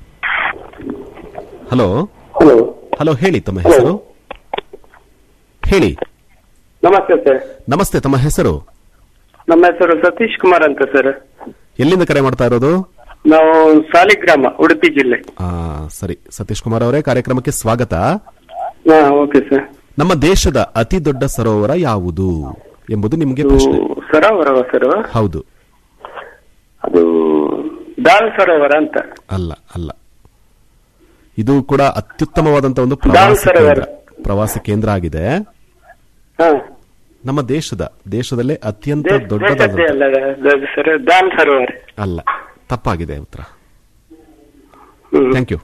ಹಲೋ ಹಲೋ ಹಲೋ ಹೇಳಿ ತಮ್ಮ ಹೆಸರು ಹೇಳಿ ನಮಸ್ತೆ ಸರ್ ನಮಸ್ತೆ ತಮ್ಮ ಹೆಸರು ನಮ್ಮ ಹೆಸರು ಸತೀಶ್ ಕುಮಾರ್ ಅಂತ ಸರ್ ಎಲ್ಲಿಂದ ಕರೆ ಮಾಡ್ತಾ ಇರೋದು ನಾವು ಸಾಲಿಗ್ರಾಮ ಉಡುಪಿ ಜಿಲ್ಲೆ ಆ, ಸರಿ ಸತೀಶ್ ಕುಮಾರ್ ಅವರೇ ಕಾರ್ಯಕ್ರಮಕ್ಕೆ ಸ್ವಾಗತ ಹಾ ಓಕೆ ಸರ್ ನಮ್ಮ ದೇಶದ ಅತಿ ದೊಡ್ಡ ಸರೋವರ ಯಾವುದು ಎಂಬುದು ನಿಮಗೆ ಪ್ರಶ್ನೆ ಸರೋವರವ ಸರ್ ಹೌದು ಅದು ದಾಲ್ ಸರೋವರ ಅಂತ ಅಲ್ಲ ಅಲ್ಲ ಇದು ಕೂಡ ಅತ್ಯುತ್ತಮವಾದಂತಹ ಒಂದು ದಾಲ್ ಪ್ರವಾಸಿ ಸರೋವರ. ಕೇಂದ್ರ ಪ್ರವಾಸಿ ಕೇಂದ್ರ ಆಗಿದೆ ಹಾ ನಮ್ಮ ದೇಶದ ದೇಶದಲ್ಲೇ ಅತ್ಯಂತ ದೇಶ- ದೇಶದ್ದೇ ದೊಡ್ಡದಾದ ಅಲ್ಲ ಅದು ಸರ್ ದಾಲ್ ಸರೋವರ ಅಲ್ಲ ತಪ್ಪಾಗಿದೆ ಉತ್ತರ thank you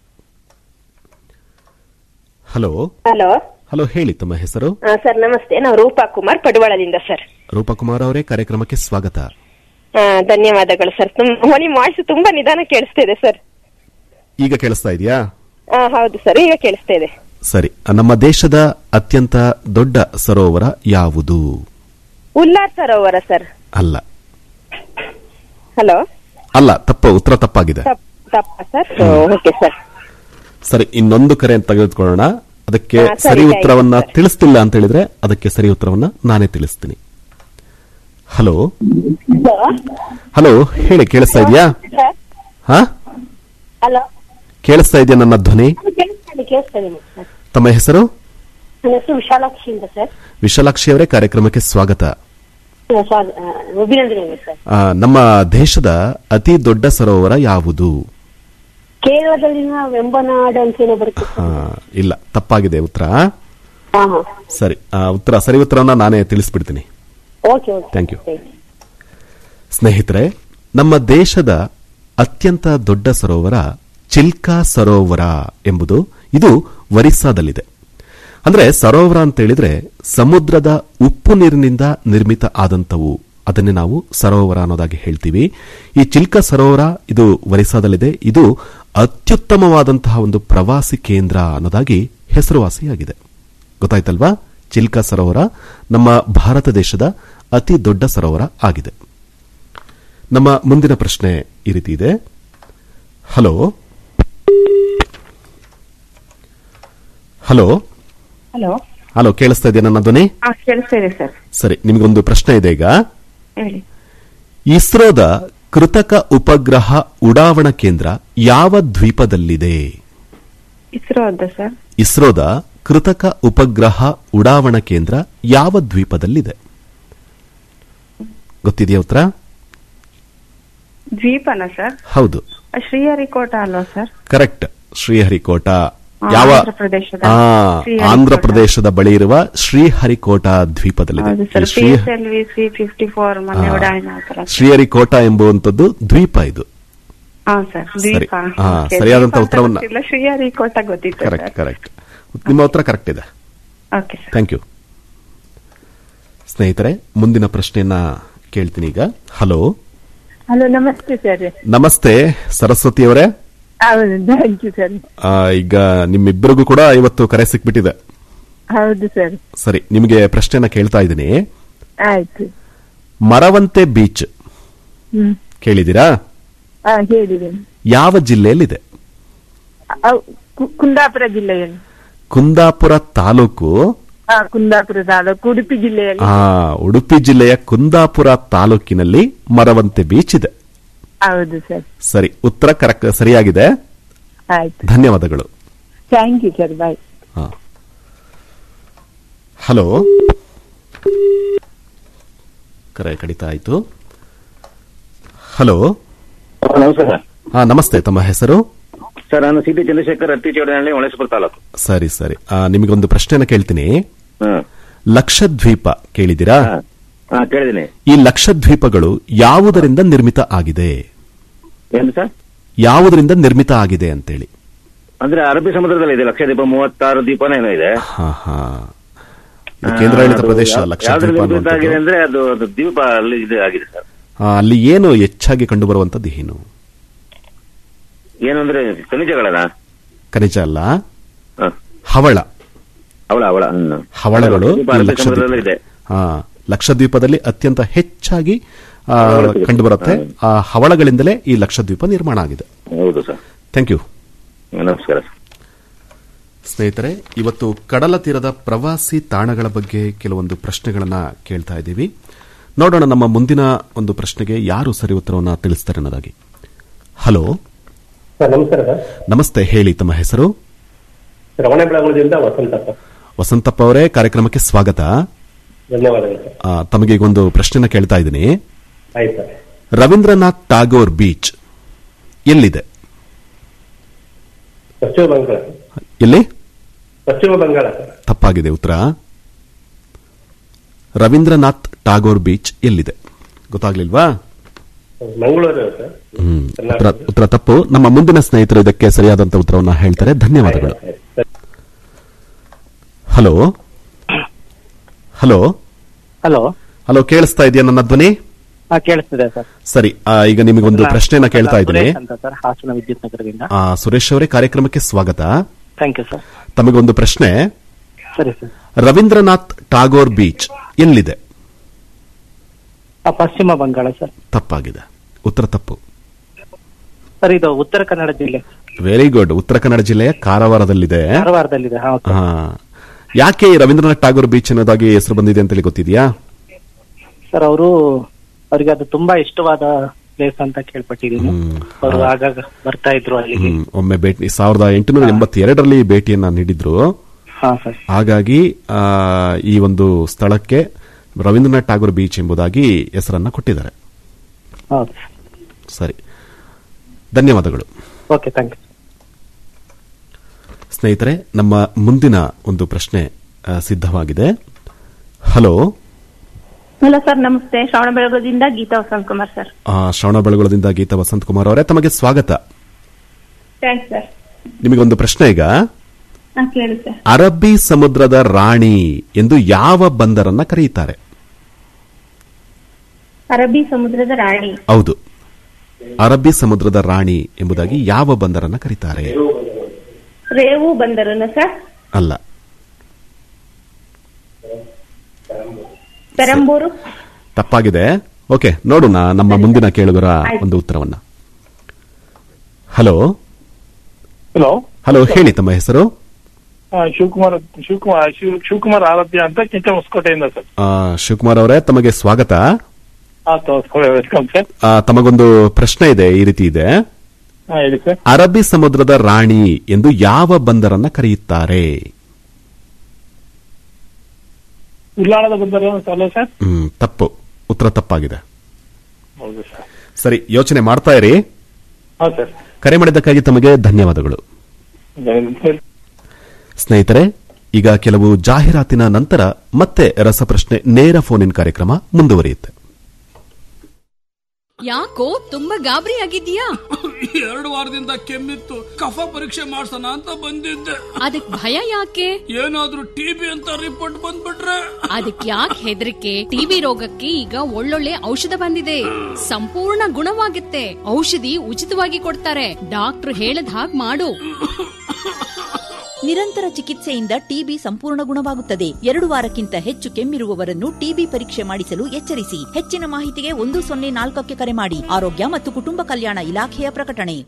hello hello hello ಹೇಳಿ ತಮ್ಮ ಹೆಸರು ಸರ್ ನಮಸ್ತೆ ನಾವು ರೂಪಾ ಕುಮಾರ್ ಪಡುವಳದಿಂದ ಸರ್ ರೂಪಕುಮಾರ್ ಅವರೇ ಕಾರ್ಯಕ್ರಮಕ್ಕೆ ಸ್ವಾಗತ ಆ, ಧನ್ಯವಾದಗಳು ಸರ್ ನಿಮ್ಮ ವಾಯ್ಸ್ ತುಂಬಾ ನಿಧಾನ ಕೇಳಿಸ್ತಾ ಇದೆ ಸರ್ ಈಗ ಕೇಳಿಸ್ತಾ ಇದೆಯಾ ಆ, ಹೌದು ಸರ್ ಈಗ ಕೇಳಿಸ್ತಾ ಇದೆ ಸರಿ ನಮ್ಮ ದೇಶದ ಅತ್ಯಂತ ದೊಡ್ಡ ಸರೋವರ ಯಾವುದು ಉಲ್ಲಾರ್ ಸರೋವರ ಸರ್ ಅಲ್ಲ ಹಲೋ ಅಲ್ಲ ತಪ್ಪು ಉತ್ತರ ತಪ್ಪಾಗಿದೆ ತಪ್ಪ ಸರ್ ಓಕೆ ಸರ್ ಸರಿ ಇನ್ನೊಂದು ಕರೆ ಅಂತ ತೆಗೆದುಕೊಳ್ಳೋಣ ಅದಕ್ಕೆ ಹಾ, ಸರಿ, ಸರಿ ಆಯ್ತು, ಉತ್ತರವನ್ನ ತಿಳಿಸ್ತಿಲ್ಲ ಅಂತ ಹೇಳಿದ್ರೆ ಅದಕ್ಕೆ ಸರಿ ಉತ್ತರವನ್ನ ನಾನೇ ತಿಳಿಸ್ತೀನಿ ಹಲೋ ಹಲೋ ಹೇಳಿ ಕೇಳಿಸ್ತಾ ಇದೆಯಾ ಹಾ ಹಲೋ ಕೇಳಿಸ್ತಾ ಇದೆಯಾ ನನ್ನ ಧ್ವನಿ ಕೇಳಿಸ್ತಾ ಇದೆ ಕೇಳಿಸ್ತಾ ಇದೆ ಸರ್ ತಮ್ಮ ಹೆಸರು ನನ್ನ ಹೆಸರು ವಿಶಾಲಾಕ್ಷಿ ಅಂತ ಸರ್ ವಿಶಾಲಾಕ್ಷಿ ಅವರೇ ಕಾರ್ಯಕ್ರಮಕ್ಕೆ ಸ್ವಾಗತ ಆ, ಸ್ವಾಗ- ಆ, ಅಭಿನಂದನೆಗಳು ಸರ್ ಆ, ನಮ್ಮ ದೇಶದ ಅತಿ ದೊಡ್ಡ ಸರೋವರ ಯಾವುದು ಕೇರಳದಲ್ಲಿನ ವೆಂಬನಾಡು ಅಂತ ಏನೋ ಬರುತ್ತೆ ಆ, ಇಲ್ಲ ತಪ್ಪಾಗಿದೆ ಉತ್ತರ ಹಾ ಹಾ ಸರಿ ಆ, ಉತ್ತರ ಸರಿ ಉತ್ತರವನ್ನ ನಾನೇ ತಿಳಿಸ್ಬಿಡ್ತೀನಿ ಓಕೆ ಓಕೆ ಥ್ಯಾಂಕ್ ಯು ಸ್ನೇಹಿತರೆ ನಮ್ಮ ದೇಶದ ಅತ್ಯಂತ ದೊಡ್ಡ ಸರೋವರ ಚಿಲ್ಕಾ ಸರೋವರ ಎಂಬುದು ಇದು ಒರಿಸ್ಸಾದಲ್ಲಿದೆ ಅಂದ್ರೆ ಸರೋವರ ಅಂತ ಹೇಳಿದ್ರೆ ಸಮುದ್ರದ ಉಪ್ಪು ನೀರಿನಿಂದ ನಿರ್ಮಿತ ಆದಂತವು ಅದನ್ನೇ ನಾವು ಸರೋವರ ಅನ್ನೋದಾಗಿ ಹೇಳ್ತೀವಿ ಈ ಚಿಲ್ಕ ಸರೋವರ ಇದು ಒರಿಸ್ಸಾದಲ್ಲಿದೆ ಇದು ಅತ್ಯುತ್ತಮವಾದಂತಹ ಒಂದು ಪ್ರವಾಸಿ ಕೇಂದ್ರ ಅನ್ನೋದಾಗಿ ಹೆಸರುವಾಸಿಯಾಗಿದೆ ಗೊತ್ತಾಯ್ತಲ್ವಾ ಚಿಲ್ಕ ಸರೋವರ ನಮ್ಮ ಭಾರತ ದೇಶದ ಅತಿ ದೊಡ್ಡ ಸರೋವರ ಆಗಿದೆ ನಮ್ಮ ಮುಂದಿನ ಪ್ರಶ್ನೆ ಈ ರೀತಿ ಇದೆ ಹಲೋ ಹಲೋ ಹಲೋ ಹಲೋ ಕೇಳಿಸ್ತಾ ಇದೆಯಾ ನನ್ನ ಧ್ವನಿ ಹಾ ಕೇಳಿಸ್ತಾ ಇದೆ ಸರ್ ಸರಿ ನಿಮಗೊಂದು ಪ್ರಶ್ನೆ ಇದೆ ಈಗ ಹೇಳಿ ಇಸ್ರೋದ ಕೃತಕ ಉಪಗ್ರಹ ಉಡಾವಣಾ ಕೇಂದ್ರ ಯಾವ ದ್ವೀಪದಲ್ಲಿದೆ ಇಸ್ರೋ ಅದ ಸರ್ ಇಸ್ರೋದ ಕೃತಕ ಉಪಗ್ರಹ ಉಡಾವಣಾ ಕೇಂದ್ರ ಯಾವ ದ್ವೀಪದಲ್ಲಿದೆ ಗೊತ್ತಿದೆಯಾ ಉತ್ತರ ದ್ವೀಪನ ಸರ್ ಹೌದು ಶ್ರೀಹರಿಕೋಟ ಅಲ್ವಾ ಸರ್ ಕರೆಕ್ಟ್ ಶ್ರೀಹರಿಕೋಟ ಆ, ಯಾವ ಆಂಧ್ರ ಪ್ರದೇಶದ ಆ, ಶ್ರೀಹರಿಕೋಟ. ಆಂಧ್ರ ಪ್ರದೇಶದ ಬಳಿ ಇರುವ ಶ್ರೀಹರಿಕೋಟ ದ್ವೀಪದಲ್ಲಿದೆ ಹೌದು ಸರ್ ಈ ಪಿ ಶ್ರೀ S L V C fifty four ಮೊನ್ನೆ ಆ. ಉಡಾವಣೆ ಆತರ ಶ್ರೀಹರಿಕೋಟ ಎಂಬುವಂತದ್ದು ದ್ವೀಪ ಇದು ಹಾ ಸರ್ ಸರಿ. ದ್ವೀಪ ಹಾ, Okay, ಸರಿಯಾದಂತ ದ್ವೀಪ ಅಂತ ಉತ್ತರವನ್ನ- ಗೊತ್ತಿಲ್ಲ ಶ್ರೀಹರಿಕೋಟ ಗೊತ್ತಿತ್ತು ಕರೆಕ್ಟ್ ಸರ್ ಕರೆಕ್ಟ್ ನಿಮ್ಮ ಉತ್ತರ ಕರೆಕ್ಟ್ ಇದೆ ಓಕೆ ಥ್ಯಾಂಕ್ ಯು ಸ್ನೇಹಿತರೆ ಮುಂದಿನ ಪ್ರಶ್ನೆಯನ್ನ ಕೇಳ್ತೀನಿ ಈಗ ಹಲೋ ಹಲೋ ನಮಸ್ತೆ ಸರ್ ನಮಸ್ತೆ ಸರಸ್ವತಿ ಅವರೇ ಹೌದು ಥ್ಯಾಂಕ್ ಯು ಸರ್ ಆ, ಈಗ ನಿಮ್ಮಿಬ್ಬರಿಗೂ ಕೂಡ ಇವತ್ತು ಕರೆ ಸಿಕ್ಬಿಟ್ಟಿದೆ ಹೌದು ಸರ್ ಸರಿ ನಿಮಗೆ ಪ್ರಶ್ನೆನ ಕೇಳ್ತಾ ಇದ್ದೀನಿ ಆಯ್ತು ಮರವಂತೆ ಬೀಚ್ ಹ್ಮ್ ಕೇಳಿದಿರಾ ಹಾ ಹೇಳಿದ್ದೇನೆ ಯಾವ ಜಿಲ್ಲೆಯಲ್ಲಿದೆ ಅವ್ ಕು- ಕುಂದಾಪುರ ಜಿಲ್ಲೆಯಲ್ಲಿ ಕುಂದಾಪುರ ತಾಲೂಕು ಹಾ ಕುಂದಾಪುರ ತಾಲೂಕು ಉಡುಪಿ ಜಿಲ್ಲೆಯಲ್ಲಿ ಆ ಉಡುಪಿ ಜಿಲ್ಲೆಯ ಕುಂದಾಪುರ ತಾಲೂಕಿನಲ್ಲಿ ಮರವಂತೆ ಬೀಚ್ ಇದೆ ಹೌದು ಸರ್ ಸರಿ ಉತ್ತರ ಕರೆಕ್ಟ್ ಸರಿಯಾಗಿದೆ ಆಯ್ತು ಧನ್ಯವಾದಗಳು thank you sir bye hello ಕರೆ ಕಡಿತ ಆಯ್ತು ಹಲೋ ನಮಸ್ಕಾರ ಹಾ ನಮಸ್ತೆ ತಮ್ಮ ಹೆಸರು ಸರ್ ನಾನು ಸಿ ಟಿ ಚಂದ್ರಶೇಖರ್ ಅತ್ತಿಚೋಡನಹಳ್ಳಿ ಹೊಳೆಸಪುರ ತಾಲೂಕು ಸರಿ ಸರಿ ಆ, ನಿಮಗೊಂದು ಪ್ರಶ್ನೆನ ಕೇಳ್ತೀನಿ ಹ್ಮ್ ಲಕ್ಷದ್ವೀಪ ಕೇಳಿದಿರಾ ಹಾ ಕೇಳಿದ್ದೀನಿ ಈ ಲಕ್ಷದ್ವೀಪಗಳು ಯಾವುದರಿಂದ ನಿರ್ಮಿತ ಆಗಿದೆ ಏನು ಸರ್ ಯಾವುದರಿಂದ ನಿರ್ಮಿತ ಆಗಿದೆ ಅಂತೇಳಿ ಅಂದ್ರೆ ಅರಬ್ಬಿ ಸಮುದ್ರದಲ್ಲಿ ಇದೆ ಲಕ್ಷದ್ವೀಪ ಮೂವತ್ತಾರು ದೀಪನ ಏನೋ ಇದೆ ಹಾ ಹಾ ಇದು ಕೇಂದ್ರಾಡಳಿತ ಅದು ಪ್ರದೇಶ ಯಾವ- ಲಕ್ಷದ್ವೀಪ ಯಾವ್ದ್ರಲ್ಲಿ ನಿರ್ಮಿತ ಆಗಿದೆ ಅನ್ನುವಂಥದ್ದು ಅಂದ್ರೆ ಅದು ಅದು ದ್ವೀಪ ಅಲ್ಲಿ ಇದೆ ಆಗಿದೆ ಸರ್ ಆ, ಅಲ್ಲಿ ಏನು ಹೆಚ್ಚಾಗಿ ಕಂಡುಬರುವಂತದ್ದು ಏನು ಏನು ಅಂದ್ರೆ ಖನಿಜಗಳನ್ನ ಖನಿಜ ಅಲ್ಲ ಹ. ಹವಳ ಅವಳ ಅವಳ ಹ್ಮ್. ಹವಳಗಳು ದ್ವೀಪ ಈ ಅರಬ್ಬಿ ಲಕ್ಷದ್ವೀಪ ಸಮುದ್ರದಲ್ಲಿ ಇದೆ ಹಾ ಲಕ್ಷದ್ವೀಪದಲ್ಲಿ ಅತ್ಯಂತ ಹೆಚ್ಚಾಗಿ ಆ, ಹವಳ ಸಿಗುತ್ತೆ. ಕಂಡುಬರುತ್ತೆ ಆ ಹವಳಗಳಿಂದಲೇ ಈ ಲಕ್ಷದ್ವೀಪ ನಿರ್ಮಾಣ ಆಗಿದೆ ಹೌದು ಸರ್ ಥ್ಯಾಂಕ್ ಯು ನಮಸ್ಕಾರ ಸರ್ ಸ್ನೇಹಿತರೆ ಇವತ್ತು ಕಡಲ ತೀರದ ಪ್ರವಾಸಿ ತಾಣಗಳ ಬಗ್ಗೆ ಕೆಲವೊಂದು ಪ್ರಶ್ನೆಗಳನ್ನ ಕೇಳ್ತಾ ಇದ್ದೀವಿ ನೋಡೋಣ ನಮ್ಮ ಮುಂದಿನ ಒಂದು ಪ್ರಶ್ನೆಗೆ ಯಾರು ಸರಿ ಉತ್ತರವನ್ನ ತಿಳಿಸ್ತಾರೆ ಅನ್ನೋದಾಗಿ ಹಲೋ ಸರ್ ನಮಸ್ಕಾರ ಸರ್ ನಮಸ್ತೆ ಹೇಳಿ ತಮ್ಮ ಹೆಸರು ರವಣ ಬೆಳಗುಳದಿಂದ ವಸಂತಪ್ಪ ವಸಂತಪ್ಪ ಅವರೇ ಕಾರ್ಯಕ್ರಮಕ್ಕೆ ಸ್ವಾಗತ ಧನ್ಯವಾದಗಳು ಸರ್ ಆ, ತಮಗೆ ಈಗ ಒಂದು ಪ್ರಶ್ನೆನ ಕೇಳ್ತಾ ಇದ್ದೀನಿ ಆಯ್ತು ಸರ್ ರವೀಂದ್ರನಾಥ್ ಟಾಗೋರ್ ಬೀಚ್ ಎಲ್ಲಿದೆ ಪಶ್ಚಿಮ ಬಂಗಾಳ ಎಲ್ಲಿ ಪಶ್ಚಿಮ ಬಂಗಾಳ ಸರ್ ತಪ್ಪಾಗಿದೆ ಉತ್ತರ ರವೀಂದ್ರನಾಥ್ ಟಾಗೋರ್ ಬೀಚ್ ಎಲ್ಲಿದೆ ಗೊತ್ತಾಗ್ಲಿಲ್ವಾ ಮಂಗಳೂರು ಸರ್ ಹ್ಮ್ ಉತ್ತರ ಉತ್ತರ ತಪ್ಪು ನಮ್ಮ ಮುಂದಿನ ಸ್ನೇಹಿತರು ಇದಕ್ಕೆ ಸರಿಯಾದಂತ ಉತ್ತರವನ್ನ ಹೇಳ್ತಾರೆ ಧನ್ಯವಾದಗಳು ಹಲೋ ಹಲೋ ಹಲೋ ಹಲೋ ಕೇಳಿಸ್ತಾ ಇದೆಯಾ ನನ್ನ ಧ್ವನಿ ಹಾ ಕೇಳಿಸ್ತಿದೆ ಸರ್ ಸರಿ ಆ, ಈಗ ನಿಮಗೊಂದು ಪ್ರಶ್ನೆನ ಕೇಳ್ತಾ ಇದ್ದೀನಿ ಸುರೇಶ್ ಅಂತ ಸರ್ ಹಾಸನ ವಿದ್ಯುತ್ ನಗರದಿಂದ ಆ, ಸುರೇಶ್ ಅವರೇ ಕಾರ್ಯಕ್ರಮಕ್ಕೆ ಸ್ವಾಗತ ಥ್ಯಾಂಕ್ ಯು ಸರ್ ತಮಗೊಂದು ಪ್ರಶ್ನೆ ಸರಿ ಸರ್ ರವೀಂದ್ರನಾಥ್ ಟಾಗೋರ್ ಬೀಚ್ ಎಲ್ಲಿದೆ ಆ, ಪಶ್ಚಿಮ ಬಂಗಾಳ ಸರ್ ತಪ್ಪಾಗಿದೆ ಉತ್ತರ ತಪ್ಪು ಸರ್ ಇದು ಉತ್ತರ ಕನ್ನಡ ಜಿಲ್ಲೆ ವೆರಿ ಗುಡ್ ಉತ್ತರ ಕನ್ನಡ ಜಿಲ್ಲೆಯ ಕಾರವಾರದಲ್ಲಿದೆ ಕಾರವಾರದಲ್ಲಿದೆ ಹಾ ಹಾ ಯಾಕೆ ಈ ರವೀಂದ್ರನಾಥ್ ಟಾಗೋರ್ ಬೀಚ್ ಅನ್ನೋದಾಗಿ ಹೆಸರು ಬಂದಿದೆ ಅಂತೇಳಿ ಗೊತ್ತಿದ್ಯಾ ಸರ್ ಅವರು ಅವರಿಗೆ ಅದು ತುಂಬಾ ಇಷ್ಟವಾದ ಪ್ಲೇಸ್ ಅಂತ ಕೇಳ್ಪಟ್ಟಿದ್ದೀನಿ ಅವರು ಆಗಾಗ ಬರ್ತಾ ಇದ್ರು ಅಲ್ಲಿಗೆ ಹ್ಮ್, ಒಮ್ಮೆ ಭೇಟಿ ಸಾವಿರದ ಎಂಟುನೂರ ಎಂಬತ್ತೆರಡರಲ್ಲಿ ಭೇಟಿಯನ್ನ ನೀಡಿದ್ರು ಹಾ ಸರ್ ಹಾಗಾಗಿ ಆ, ಈ ಒಂದು ಸ್ಥಳಕ್ಕೆ ರವೀಂದ್ರನಾಥ್ ಟಾಗೋರ್ ಬೀಚ್ ಎಂಬುದಾಗಿ ಹೆಸರನ್ನ ಕೊಟ್ಟಿದ್ದಾರೆ ಹೌದು ಸರಿ ಧನ್ಯವಾದಗಳು ಓಕೆ ಥ್ಯಾಂಕ್ ಯು ಸ್ನೇಹಿತರೆ ನಮ್ಮ ಮುಂದಿನ ಒಂದು ಪ್ರಶ್ನೆ ಆ, ಸಿದ್ಧವಾಗಿದೆ ಹಲೋ ಹಲೋ ಸರ್ ನಮಸ್ತೆ ಶ್ರವಣ ಬೆಳಗುದಿಂದ ಗೀತಾ ವಸಂತ್ ಕುಮಾರ್ ಸರ್ ಆ, ಶ್ರವಣ ಬೆಳಗೊಳದಿಂದ ಗೀತಾ ವಸಂತ್ ಕುಮಾರ್ ಅವರೇ ತಮಗೆ ಸ್ವಾಗತ ಥ್ಯಾಂಕ್ಸ್ ಸರ್ ನಿಮಗೊಂದು ಪ್ರಶ್ನೆ ಈಗ ಹಾ ಕೇಳಿ ಸರ್ ಅರಬ್ಬಿ ಸಮುದ್ರದ ರಾಣಿ ಎಂದು ಯಾವ ಬಂದರನ್ನ ಕರೆಯುತ್ತಾರೆ ಅರಬ್ಬಿ ಸಮುದ್ರದ ರಾಣಿ ಹೌದು ಅರಬ್ಬಿ ಸಮುದ್ರದ ರಾಣಿ ಎಂಬುದಾಗಿ ಯಾವ ಬಂದರನ್ನ ಕರೀತಾರೆ ರೇವು ಬಂದರುನ ಸರ್ ಅಲ್ಲ ಪೆರಂಬೂರು ತಪ್ಪಾಗಿದೆ ಓಕೆ ನೋಡೋಣ ನಮ್ಮ ಮುಂದಿನ ಕೇಳುಗರ ಒಂದು ಉತ್ತರವನ್ನ ಹಲೋ ಹಲೋ ಹಲೋ ಹೇಳಿ ತಮ್ಮ ಹೆಸರು ಆ, ಶಿವಕುಮಾರ್ ಶಿವಕುಮಾರ್ ಶಿವ- ಶಿವಕುಮಾರ್ ಆರಾಧ್ಯ ಅಂತ ಕೆಂಚ ಹೊಸಕೋಟೆಯಿಂದ ಸರ್ ಆ, ಶಿವಕುಮಾರ್ ಅವರೇ ತಮಗೆ ಸ್ವಾಗತ ವೆಲ್ಕಮ್ ಸರ್ ಆ, ತಮಗೊಂದು ಪ್ರಶ್ನೆ ಇದೆ ಈ ರೀತಿ ಇದೆ ಹಾ ಹೇಳಿ ಸರ್ ಅರಬ್ಬಿ ಸಮುದ್ರದ ರಾಣಿ ಎಂದು ಯಾವ ಬಂದರನ್ನ ಕರೆಯುತ್ತಾರೆ ಉಲ್ಲಾಳದ ಬಂದರು ಅಲ್ಲ ಸರ್ ಹ್ಮ್ ತಪ್ಪು ಉತ್ತರ ತಪ್ಪಾಗಿದೆ ಹೌದು ಸರ್ ಸರಿ ಯೋಚನೆ ಮಾಡ್ತಾ ಇರಿ ಹಾ ಸರ್ ಕರೆ ಮಾಡಿದ್ದಕ್ಕಾಗಿ ತಮಗೆ ಧನ್ಯವಾದಗಳು ಸ್ನೇಹಿತರೆ ಈಗ ಕೆಲವು ಜಾಹೀರಾತಿನ ನಂತರ ಮತ್ತೆ ರಸಪ್ರಶ್ನೆ ನೇರ ಫೋನ್ ಇನ್ ಕಾರ್ಯಕ್ರಮ ಮುಂದುವರಿಯುತ್ತೆ ಯಾಕೋ ತುಂಬಾ ಗಾಬರಿ ಆಗಿದ್ಯಾ ಎರಡು ವಾರದಿಂದ ಕೆಮ್ಮಿತ್ತು ಕಫ ಪರೀಕ್ಷೆ ಮಾಡ್ಸೋಣ ಅಂತ ಬಂದಿದ್ದೆ ಅದಕ್ ಭಯ ಯಾಕೆ ಏನಾದ್ರೂ ಟಿಬಿ ಅಂತ ರಿಪೋರ್ಟ್ ಬಂದ್ಬಿಟ್ರೆ ಅದಕ್ ಯಾಕೆ ಹೆದರಿಕೆ ಟಿಬಿ ರೋಗಕ್ಕೆ ಈಗ ಒಳ್ಳೊಳ್ಳೆ ಔಷಧ ಬಂದಿದೆ ಸಂಪೂರ್ಣ ಗುಣವಾಗುತ್ತೆ ಔಷಧಿ ಉಚಿತವಾಗಿ ಕೊಡ್ತಾರೆ ಡಾಕ್ಟ್ರು ಹೇಳದ್ ಹಾಗ್ ಮಾಡು ನಿರಂತರ ಚಿಕಿತ್ಸೆಯಿಂದ ಟಿಬಿ ಸಂಪೂರ್ಣ ಗುಣವಾಗುತ್ತದೆ ಎರಡು ವಾರಕ್ಕಿಂತ ಹೆಚ್ಚು ಕೆಮ್ಮಿರುವವರನ್ನು ಟಿಬಿ ಪರೀಕ್ಷೆ ಮಾಡಿಸಲು ಎಚ್ಚರಿಸಿ ಹೆಚ್ಚಿನ ಮಾಹಿತಿಗೆ ಒಂದು ಸೊನ್ನೆ ನಾಲ್ಕಕ್ಕೆ ಕರೆ ಮಾಡಿ ಆರೋಗ್ಯ ಮತ್ತು ಕುಟುಂಬ ಕಲ್ಯಾಣ ಇಲಾಖೆಯ ಪ್ರಕಟಣೆ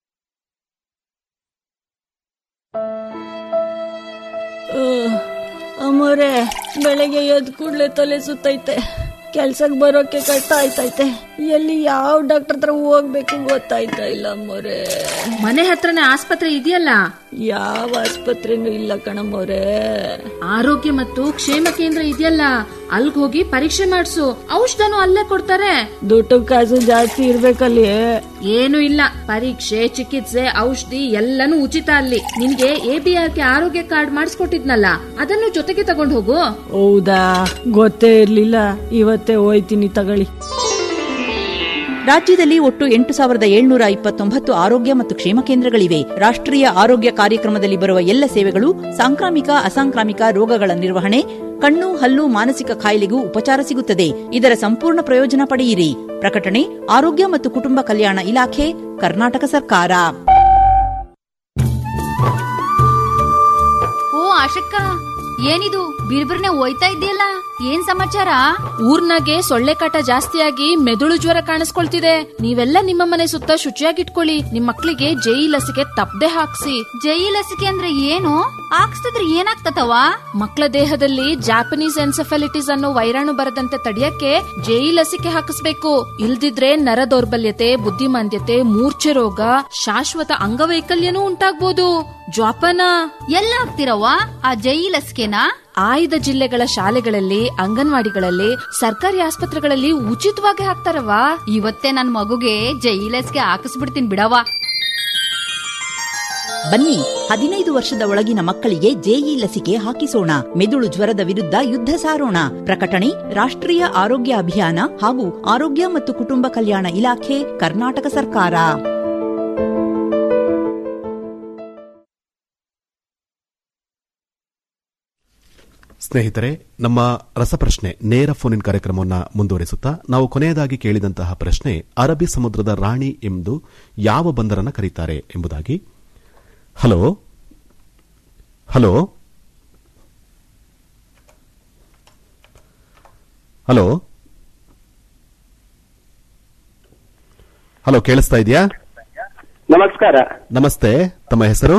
ಅಮ್ಮೋರೆ ಬೆಳಗ್ಗೆ ಎದ್ ಕೂಡ್ಲೆ ತಲೆ ಸುತ್ತೈತೆ ಕೆಲ್ಸಕ್ ಬರೋಕೆ ಕಷ್ಟ ಆಯ್ತೈತೆ ಎಲ್ಲಿ ಯಾವ ಡಾಕ್ಟರ್ ಹತ್ರ ಹೋಗ್ಬೇಕು ಗೊತ್ತಾಯ್ತಾ ಇಲ್ಲ ಅಮ್ಮೋರೆ ಮನೆ ಹತ್ರನೇ ಆಸ್ಪತ್ರೆ ಇದೆಯಲ್ಲ ಯಾವ ಆಸ್ಪತ್ರೆನೂ ಇಲ್ಲ ಕಣಮ್ಮೋರೆ ಆರೋಗ್ಯ ಮತ್ತು ಕ್ಷೇಮ ಕೇಂದ್ರ ಇದೆಯಲ್ಲ ಅಲ್ಗ್ ಹೋಗಿ ಪರೀಕ್ಷೆ ಮಾಡಿಸು ಔಷಧನು ಅಲ್ಲೇ ಕೊಡ್ತಾರೆ ದುಡ್ಡು ಕಾಸು ಜಾಸ್ತಿ ಇರ್ಬೇಕಲ್ಲಿ ಏನು ಇಲ್ಲ ಪರೀಕ್ಷೆ ಚಿಕಿತ್ಸೆ ಔಷಧಿ ಎಲ್ಲನೂ ಉಚಿತ ಅಲ್ಲಿ ನಿನ್ಗೆ A B R K Arogya card ಮಾಡಿಸ್ಕೊಟ್ಟಿದ್ನಲ್ಲ ಅದನ್ನು ಜೊತೆಗೆ ತಗೊಂಡ್ ಹೋಗು ಹೌದಾ ಗೊತ್ತೇ ಇರ್ಲಿಲ್ಲ ಇವತ್ತೇ ಹೋಯ್ತೀನಿ ತಗೊಳ್ಳಿ ರಾಜ್ಯದಲ್ಲಿ ಒಟ್ಟು ಎಂಟು ಸಾವಿರದ ಏಳ್ನೂರ ಇಪ್ಪತ್ತೊಂಬತ್ತು ಆರೋಗ್ಯ ಮತ್ತು ಕ್ಷೇಮ ಕೇಂದ್ರಗಳಿವೆ ರಾಷ್ಟ್ರೀಯ ಆರೋಗ್ಯ ಕಾರ್ಯಕ್ರಮದಲ್ಲಿ ಬರುವ ಎಲ್ಲ ಸೇವೆಗಳು ಸಾಂಕ್ರಾಮಿಕ ಅಸಾಂಕ್ರಾಮಿಕ ರೋಗಗಳ ನಿರ್ವಹಣೆ ಕಣ್ಣು ಹಲ್ಲು ಮಾನಸಿಕ ಕಾಯಿಲೆಗೂ ಉಪಚಾರ ಸಿಗುತ್ತದೆ ಇದರ ಸಂಪೂರ್ಣ ಪ್ರಯೋಜನ ಪಡೆಯಿರಿ ಪ್ರಕಟಣೆ ಆರೋಗ್ಯ ಮತ್ತು ಕುಟುಂಬ ಕಲ್ಯಾಣ ಇಲಾಖೆ ಕರ್ನಾಟಕ ಸರ್ಕಾರ ಓ ಆಶಕ್ಕ ಏನಿದು ಬಿರ್ಬಿರ್ನೆ ಹೋಯ್ತಾ ಇದೆಯಲ್ಲ ಏನ್ ಸಮಾಚಾರ ಊರ್ನಾಗೆ ಸೊಳ್ಳೆ ಕಾಟ ಜಾಸ್ತಿಯಾಗಿ ಮೆದುಳು ಜ್ವರ ಕಾಣಿಸ್ಕೊಳ್ತಿದೆ ನೀವೆಲ್ಲ ನಿಮ್ಮ ಮನೆ ಸುತ್ತ ಶುಚಿಯಾಗಿಟ್ಕೊಳ್ಳಿ ನಿಮ್ ಮಕ್ಳಿಗೆ ಜೈ ಲಸಿಕೆ ತಪ್ಪದೆ ಹಾಕ್ಸಿ ಜೈ ಲಸಿಕೆ ಅಂದ್ರೆ ಏನು ಹಾಕ್ಸ್ತಿದ್ರೆ ಏನಾಗ್ತತವ ಮಕ್ಕಳ ದೇಹದಲ್ಲಿ ಜಾಪನೀಸ್ ಎನ್ಸೆಫಾಲಿಟಿಸ್ ಅನ್ನೋ ವೈರಾಣು ಬರದಂತೆ ತಡೆಯಕ್ಕೆ ಜೈ ಲಸಿಕೆ ಹಾಕಿಸ್ಬೇಕು ಇಲ್ದಿದ್ರೆ ನರ ದೌರ್ಬಲ್ಯತೆ ಬುದ್ಧಿಮಾಂದ್ಯತೆ ಮೂರ್ಛೆ ರೋಗ ಶಾಶ್ವತ ಅಂಗವೈಕಲ್ಯನೂ ಉಂಟಾಗ್ಬೋದು ಜ್ವಾಪನ ಎಲ್ಲ ಹಾಕ್ತಿರವ್ವ ಆ ಜೈ ಲಸಿಕೆನಾ ಆಯ್ದ ಜಿಲ್ಲೆಗಳ ಶಾಲೆಗಳಲ್ಲಿ ಅಂಗನವಾಡಿಗಳಲ್ಲಿ ಸರ್ಕಾರಿ ಆಸ್ಪತ್ರೆಗಳಲ್ಲಿ ಉಚಿತವಾಗಿ ಹಾಕ್ತಾರವ ಇವತ್ತೇ ನನ್ ಮಗುಗೆ ಜೈ ಲಸಿಕೆ ಹಾಕಿಸ್ಬಿಡ್ತೀನಿ ಬಿಡವ್ವ ಬನ್ನಿ ಹದಿನೈದು ವರ್ಷದ ಒಳಗಿನ ಮಕ್ಕಳಿಗೆ ಜೆಇ ಲಸಿಕೆ ಹಾಕಿಸೋಣ ಮೆದುಳು ಜ್ವರದ ವಿರುದ್ಧ ಯುದ್ಧ ಸಾರೋಣ ಪ್ರಕಟಣೆ ರಾಷ್ಟ್ರೀಯ ಆರೋಗ್ಯ ಅಭಿಯಾನ ಹಾಗೂ ಆರೋಗ್ಯ ಮತ್ತು ಕುಟುಂಬ ಕಲ್ಯಾಣ ಇಲಾಖೆ ಕರ್ನಾಟಕ ಸರ್ಕಾರ ಸ್ನೇಹಿತರೆ ನಮ್ಮ ರಸಪ್ರಶ್ನೆ ನೇರ ಫೋನಿನ್ ಕಾರ್ಯಕ್ರಮವನ್ನು ಮುಂದುವರಿಸುತ್ತಾ ನಾವು ಕೊನೆಯದಾಗಿ ಕೇಳಿದಂತಹ ಪ್ರಶ್ನೆ ಅರಬ್ಬಿ ಸಮುದ್ರದ ರಾಣಿ ಎಂದು ಯಾವ ಬಂದರನ್ನು ಕರೀತಾರೆ ಎಂಬುದಾಗಿ ಹಲೋ ಹಲೋ ಹಲೋ ಹಲೋ ಕೇಳಿಸ್ತಾ ಇದೆಯಾ ನಮಸ್ಕಾರ ನಮಸ್ತೆ ತಮ್ಮ ಹೆಸರು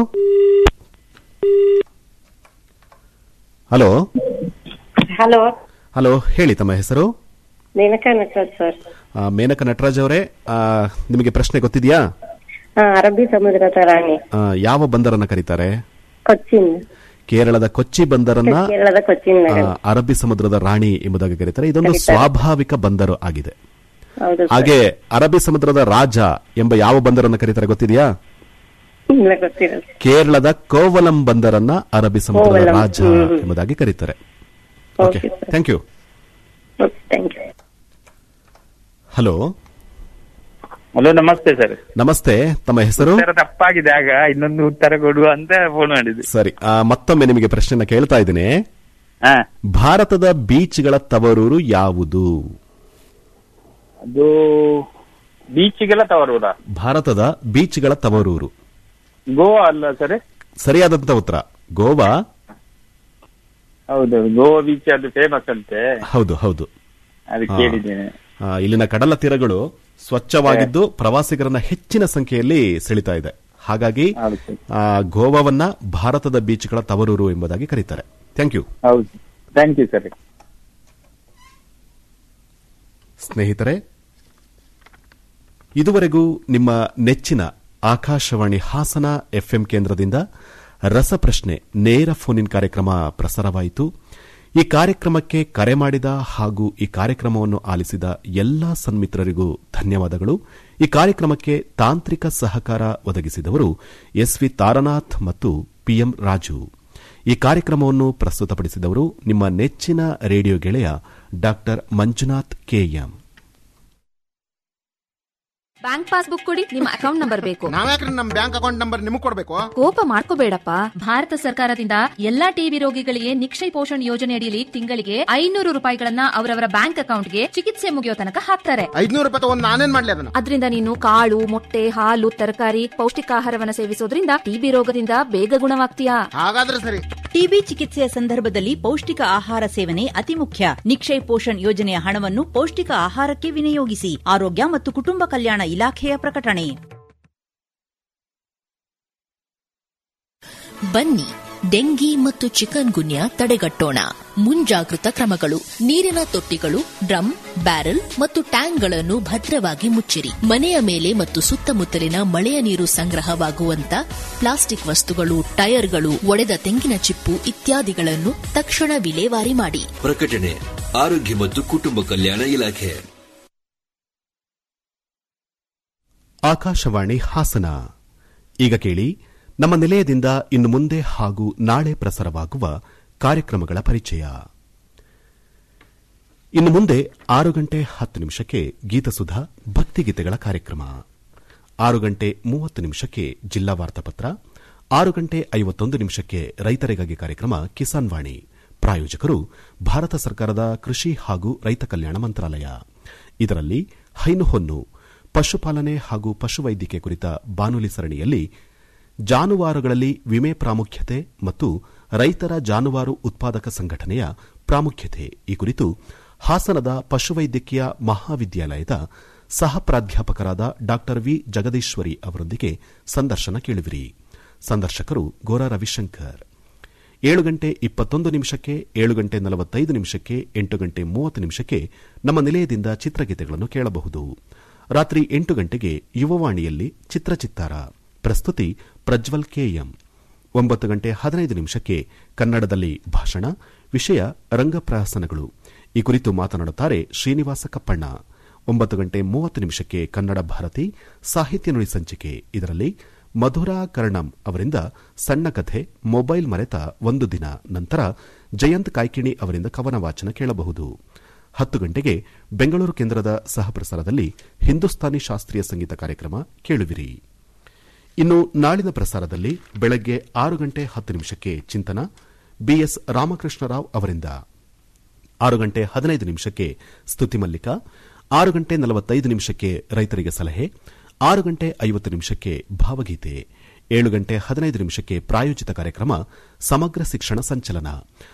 ಹಲೋ ಹಲೋ ಹಲೋ ಹೇಳಿ ತಮ್ಮ ಹೆಸರು ಮೇನಕಾ ನಟರಾಜ್ ಸರ್ ಆ, ಮೇನಕ ನಟರಾಜ್ ಅವರೇ ಆ, ನಿಮಗೆ ಪ್ರಶ್ನೆ ಗೊತ್ತಿದೆಯಾ ಹಾ ಅರಬ್ಬಿ ಸಮುದ್ರದ ರಾಣಿ ಆ, ಯಾವ ಬಂದರನ್ನ ಕರೀತಾರೆ ಕೊಚ್ಚಿನ್ ಕೇರಳದ ಕೊಚ್ಚಿ ಬಂದರನ್ನ ಕೇರಳದ ಕೊಚ್ಚಿನ್ ಆ, ನಗರ ಅರಬ್ಬಿ ಸಮುದ್ರದ ರಾಣಿ ಎಂಬುದಾಗಿ ಕರೀತಾರೆ ಇದೊಂದು ಕರೀತಾರೆ. ಸ್ವಾಭಾವಿಕ ಬಂದರು ಆಗಿದೆ ಹೌದು ಸರ್. ಹಾಗೆ ಅರಬ್ಬಿ ಸಮುದ್ರದ ರಾಜ ಎಂಬ ಯಾವ ಬಂದರನ್ನ ಕರೀತಾರೆ ಗೊತ್ತಿದೆಯಾ ಇಲ್ಲ ಗೊತ್ತಿರಲ್ಲ ಕೇರಳದ ಕೋವಲಂ ಬಂದರನ್ನ ಅರಬ್ಬಿ ಸಮುದ್ರದ ಕೋವಲಂ, ರಾಜ ಹ್ಮ್. ಎಂಬುದಾಗಿ ಕರೀತಾರೆ okay okay sir thank you thank you hello hello ನಮಸ್ತೆ ಸರ್ ನಮಸ್ತೆ ತಮ್ಮ ಹೆಸರು ಉತ್ತರ ತಪ್ಪಾಗಿದೆ ಆಗ ಇನ್ನೊಂದು ಉತ್ತರ ಕೊಡುವ ಅಂತ ಫೋನ್ ಮಾಡಿದ್ದು ಸರಿ ಆ, ಮತ್ತೊಮ್ಮೆ ನಿಮಗೆ ಪ್ರಶ್ನೆನ ಕೇಳ್ತಾ ಇದ್ದೀನಿ ಹಾ ಭಾರತದ ಬೀಚ್ಗಳ ತವರೂರು ಯಾವುದು ಅದು ಬೀಚಿಗೆಲ್ಲ ತವರೂರ ಭಾರತದ ಬೀಚ್ಗಳ ತವರೂರು ಗೋವಾ ಅಲ್ಲ ಸರ್ ಸರಿಯಾದಂತ ಉತ್ತರ ಗೋವಾ ಹೌದು ಗೋವಾ ಬೀಚ್ ಅದು ಫೇಮಸ್ ಅಂತೆ ಹೌದು ಹೌದು ಅದು ಹಾ. ಕೇಳಿದ್ದೇನೆ ಆ, ಇಲ್ಲಿನ ಕಡಲ ತೀರಗಳು ಸ್ವಚ್ಛವಾಗಿದ್ದು ಪ್ರವಾಸಿಗರನ್ನ ಹೆಚ್ಚಿನ ಸಂಖ್ಯೆಯಲ್ಲಿ ಸೆಳಿತಾ ಇದೆ ಹಾಗಾಗಿ ಆ, ಗೋವಾವನ್ನ ಭಾರತದ ಬೀಚ್ಗಳ ತವರೂರು ಎಂಬುದಾಗಿ ಕರೀತಾರೆ ಥ್ಯಾಂಕ್ ಯು ಹೌದು ಥ್ಯಾಂಕ್ ಯು ಸರ್ ಸ್ನೇಹಿತರೆ ಇದುವರೆಗೂ ನಿಮ್ಮ ನೆಚ್ಚಿನ ಆಕಾಶವಾಣಿ ಹಾಸನ ಎಫ್ಎಂ ಕೇಂದ್ರದಿಂದ ರಸಪ್ರಶ್ನೆ ನೇರ ಫೋನ್ ಇನ್ ಕಾರ್ಯಕ್ರಮ ಪ್ರಸಾರವಾಯಿತು ಈ ಕಾರ್ಯಕ್ರಮಕ್ಕೆ ಕರೆ ಮಾಡಿದ ಹಾಗೂ ಈ ಕಾರ್ಯಕ್ರಮವನ್ನು ಆಲಿಸಿದ ಎಲ್ಲಾ ಸನ್ಮಿತ್ರರಿಗೂ ಧನ್ಯವಾದಗಳು ಈ ಕಾರ್ಯಕ್ರಮಕ್ಕೆ ತಾಂತ್ರಿಕ ಸಹಕಾರ ಒದಗಿಸಿದವರು ಎಸ್ವಿ ತಾರನಾಥ್ ಮತ್ತು ಪಿಎಂ ರಾಜು ಈ ಕಾರ್ಯಕ್ರಮವನ್ನು ಪ್ರಸ್ತುತಪಡಿಸಿದವರು ನಿಮ್ಮ ನೆಚ್ಚಿನ ರೇಡಿಯೋ ಗೆಳೆಯ doctor Manjunath K M bank passbook ಕೊಡಿ ನಿಮ್ಮ ಅಕೌಂಟ್ ನಂಬರ್ ಬೇಕು ನಾವ್ಯಾಕ್ರಿ ನಮ್ ಬ್ಯಾಂಕ್ ಅಕೌಂಟ್ ನಂಬರ್ ನಿಮಗ್ ಕೊಡ್ಬೇಕು ಕೋಪ ಮಾಡ್ಕೋಬೇಡಪ್ಪ ಭಾರತ ಸರ್ಕಾರದಿಂದ ಎಲ್ಲಾ ಟಿಬಿ ರೋಗಿಗಳಿಗೆ ನಿಕ್ಷಯ್ ಪೋಷಣ್ ಯೋಜನೆ ಅಡಿಯಲ್ಲಿ ತಿಂಗಳಿಗೆ ಐನೂರು ರೂಪಾಯಿಗಳನ್ನ ಅವರವರ ಬ್ಯಾಂಕ್ ಅಕೌಂಟ್ಗೆ ಚಿಕಿತ್ಸೆ ಮುಗಿಯೋ ತನಕ ಹಾಕ್ತಾರೆ ಐದ್ನೂರು ರೂಪಾಯಿ ತಗೊಂಡ್ ನಾನೇನ್ ಮಾಡ್ಲಿ ಅದನ್ನ ಅದರಿಂದ ನೀನು ಕಾಳು ಮೊಟ್ಟೆ ಹಾಲು ತರಕಾರಿ ಪೌಷ್ಟಿಕಾಹಾರವನ್ನ ಸೇವಿಸೋದ್ರಿಂದ ಟಿಬಿ ರೋಗದಿಂದ ಬೇಗ ಗುಣವಾಗ್ತೀಯಾ ಹಾಗಾದ್ರೆ ಸರಿ ಟಿಬಿ ಚಿಕಿತ್ಸೆಯ ಸಂದರ್ಭದಲ್ಲಿ ಪೌಷ್ಟಿಕ ಆಹಾರ ಸೇವನೆ ಅತಿ ಮುಖ್ಯ ನಿಕ್ಷಯ್ ಪೋಷಣ್ ಯೋಜನೆಯ ಹಣವನ್ನು ಪೌಷ್ಟಿಕ ಆಹಾರಕ್ಕೆ ವಿನಿಯೋಗಿಸಿ ಆರೋಗ್ಯ ಮತ್ತು ಕುಟುಂಬ ಕಲ್ಯಾಣ ಇಲಾಖೆಯ ಪ್ರಕಟಣೆ ಬನ್ನಿ ಡೆಂಗಿ ಮತ್ತು ಚಿಕನ್ ಗುನ್ಯಾ ತಡೆಗಟ್ಟೋಣ ಮುಂಜಾಗೃತ ಕ್ರಮಗಳು ನೀರಿನ ತೊಟ್ಟಿಗಳು ಡ್ರಮ್ ಬ್ಯಾರೆಲ್ ಮತ್ತು ಟ್ಯಾಂಕ್ಗಳನ್ನು ಭದ್ರವಾಗಿ ಮುಚ್ಚಿರಿ ಮನೆಯ ಮೇಲೆ ಮತ್ತು ಸುತ್ತಮುತ್ತಲಿನ ಮಳೆಯ ನೀರು ಸಂಗ್ರಹವಾಗುವಂತ ಪ್ಲಾಸ್ಟಿಕ್ ವಸ್ತುಗಳು ಟೈರ್ಗಳು ಒಡೆದ ತೆಂಗಿನ ಚಿಪ್ಪು ಇತ್ಯಾದಿಗಳನ್ನು ತಕ್ಷಣ ವಿಲೇವಾರಿ ಮಾಡಿ ಪ್ರಕಟಣೆ ಆರೋಗ್ಯ ಮತ್ತು ಕುಟುಂಬ ಕಲ್ಯಾಣ ಇಲಾಖೆ ಆಕಾಶವಾಣಿ ಹಾಸನ ಈಗ ಕೇಳಿ ನಮ್ಮ ನಿಲಯದಿಂದ ಇನ್ನು ಮುಂದೆ ಹಾಗೂ ನಾಳೆ ಪ್ರಸಾರವಾಗುವ ಕಾರ್ಯಕ್ರಮಗಳ ಪರಿಚಯ ಇನ್ನು ಮುಂದೆ ಆರು ಗಂಟೆ ಹತ್ತು ನಿಮಿಷಕ್ಕೆ ಗೀತಸುಧಾ ಭಕ್ತಿಗೀತೆಗಳ ಕಾರ್ಯಕ್ರಮ ಆರು ಗಂಟೆ ಮೂವತ್ತು ನಿಮಿಷಕ್ಕೆ ಜಿಲ್ಲಾ ವಾರ್ತಾಪತ್ರ ಆರು ಗಂಟೆ ಐವತ್ತೊಂದು ನಿಮಿಷಕ್ಕೆ ರೈತರಿಗಾಗಿ ಕಾರ್ಯಕ್ರಮ ಕಿಸಾನ್ ವಾಣಿ ಪ್ರಾಯೋಜಕರು ಭಾರತ ಸರ್ಕಾರದ ಕೃಷಿ ಹಾಗೂ ರೈತ ಕಲ್ಯಾಣ ಮಂತ್ರಾಲಯ ಇದರಲ್ಲಿ ಹೈನುಹೊನ್ನು ಪಶುಪಾಲನೆ ಹಾಗೂ ಪಶುವೈದ್ಯಕೀಯ ಕುರಿತ ಬಾನುಲಿ ಸರಣಿಯಲ್ಲಿ ಜಾನುವಾರುಗಳಲ್ಲಿ ವಿಮೆ ಪ್ರಾಮುಖ್ಯತೆ ಮತ್ತು ರೈತರ ಜಾನುವಾರು ಉತ್ಪಾದಕ ಸಂಘಟನೆಯ ಪ್ರಾಮುಖ್ಯತೆ ಈ ಕುರಿತು ಹಾಸನದ ಪಶುವೈದ್ಯಕೀಯ ಮಹಾವಿದ್ಯಾಲಯದ ಸಹ ಪ್ರಾಧ್ಯಾಪಕರಾದ ಡಾ ವಿ ಜಗದೀಶ್ವರಿ ಅವರೊಂದಿಗೆ ಸಂದರ್ಶನ ಕೇಳುವಿರಿ ಸಂದರ್ಶಕರು ಗೋರಾ ರವಿಶಂಕರ್ ಏಳು ಗಂಟೆ ಇಪ್ಪತ್ತೊಂದು ನಿಮಿಷಕ್ಕೆ ಏಳು ಗಂಟೆ ನಲವತ್ತೈದು ನಿಮಿಷಕ್ಕೆ ಎಂಟು ಗಂಟೆ ಮೂವತ್ತು ನಿಮಿಷಕ್ಕೆ ನಮ್ಮ ನಿಲಯದಿಂದ ಚಿತ್ರಗೀತೆಗಳನ್ನು ಕೇಳಬಹುದು ರಾತ್ರಿ ಎಂಟು ಗಂಟೆಗೆ ಯುವವಾಣಿಯಲ್ಲಿ ಚಿತ್ರಚಿತ್ತಾರ ಪ್ರಸ್ತುತಿ ಪ್ರಜ್ವಲ್ ಕೆಎಂ ಒಂಬತ್ತು ಗಂಟೆ ಹದಿನೈದು ನಿಮಿಷಕ್ಕೆ ಕನ್ನಡದಲ್ಲಿ ಭಾಷಣ ವಿಷಯ ರಂಗಪ್ರಹಸನಗಳು ಈ ಕುರಿತು ಮಾತನಾಡುತ್ತಾರೆ ಶ್ರೀನಿವಾಸ ಕಪ್ಪಣ್ಣ ಒಂಬತ್ತು ಗಂಟೆ ಮೂವತ್ತು ನಿಮಿಷಕ್ಕೆ ಕನ್ನಡ ಭಾರತಿ ಸಾಹಿತ್ಯ ನುಡಿ ಸಂಚಿಕೆ ಇದರಲ್ಲಿ ಮಧುರಾ ಕರ್ಣಂ ಅವರಿಂದ ಸಣ್ಣ ಕಥೆ ಮೊಬೈಲ್ ಮರೆತ ಒಂದು ದಿನ ನಂತರ ಜಯಂತ್ ಕಾಯ್ಕಿಣಿ ಅವರಿಂದ ಕವನ ವಾಚನ ಕೇಳಬಹುದು ಹತ್ತು ಗಂಟೆಗೆ ಬೆಂಗಳೂರು ಕೇಂದ್ರದ ಸಹಪ್ರಸಾರದಲ್ಲಿ ಹಿಂದೂಸ್ತಾನಿ ಶಾಸ್ತ್ರೀಯ ಸಂಗೀತ ಕಾರ್ಯಕ್ರಮ ಕೇಳುವಿರಿ ಇನ್ನು ನಾಳಿನ ಪ್ರಸಾರದಲ್ಲಿ ಬೆಳಗ್ಗೆ ಆರು ಗಂಟೆ ಹತ್ತು ನಿಮಿಷಕ್ಕೆ ಚಿಂತನ ಬಿಎಸ್ ರಾಮಕೃಷ್ಣರಾವ್ ಅವರಿಂದ ಆರು ಗಂಟೆ ಹದಿನೈದು ನಿಮಿಷಕ್ಕೆ ಸ್ತುತಿ ಮಲ್ಲಿಕ ಆರು ಗಂಟೆ ನಲವತ್ತೈದು ನಿಮಿಷಕ್ಕೆ ರೈತರಿಗೆ ಸಲಹೆ ಆರು ಗಂಟೆ ಐವತ್ತು ನಿಮಿಷಕ್ಕೆ ಭಾವಗೀತೆ ಏಳು ಗಂಟೆ ಹದಿನೈದು ನಿಮಿಷಕ್ಕೆ ಪ್ರಾಯೋಜಿತ ಕಾರ್ಯಕ್ರಮ ಸಮಗ್ರ ಶಿಕ್ಷಣ ಸಂಚಲನ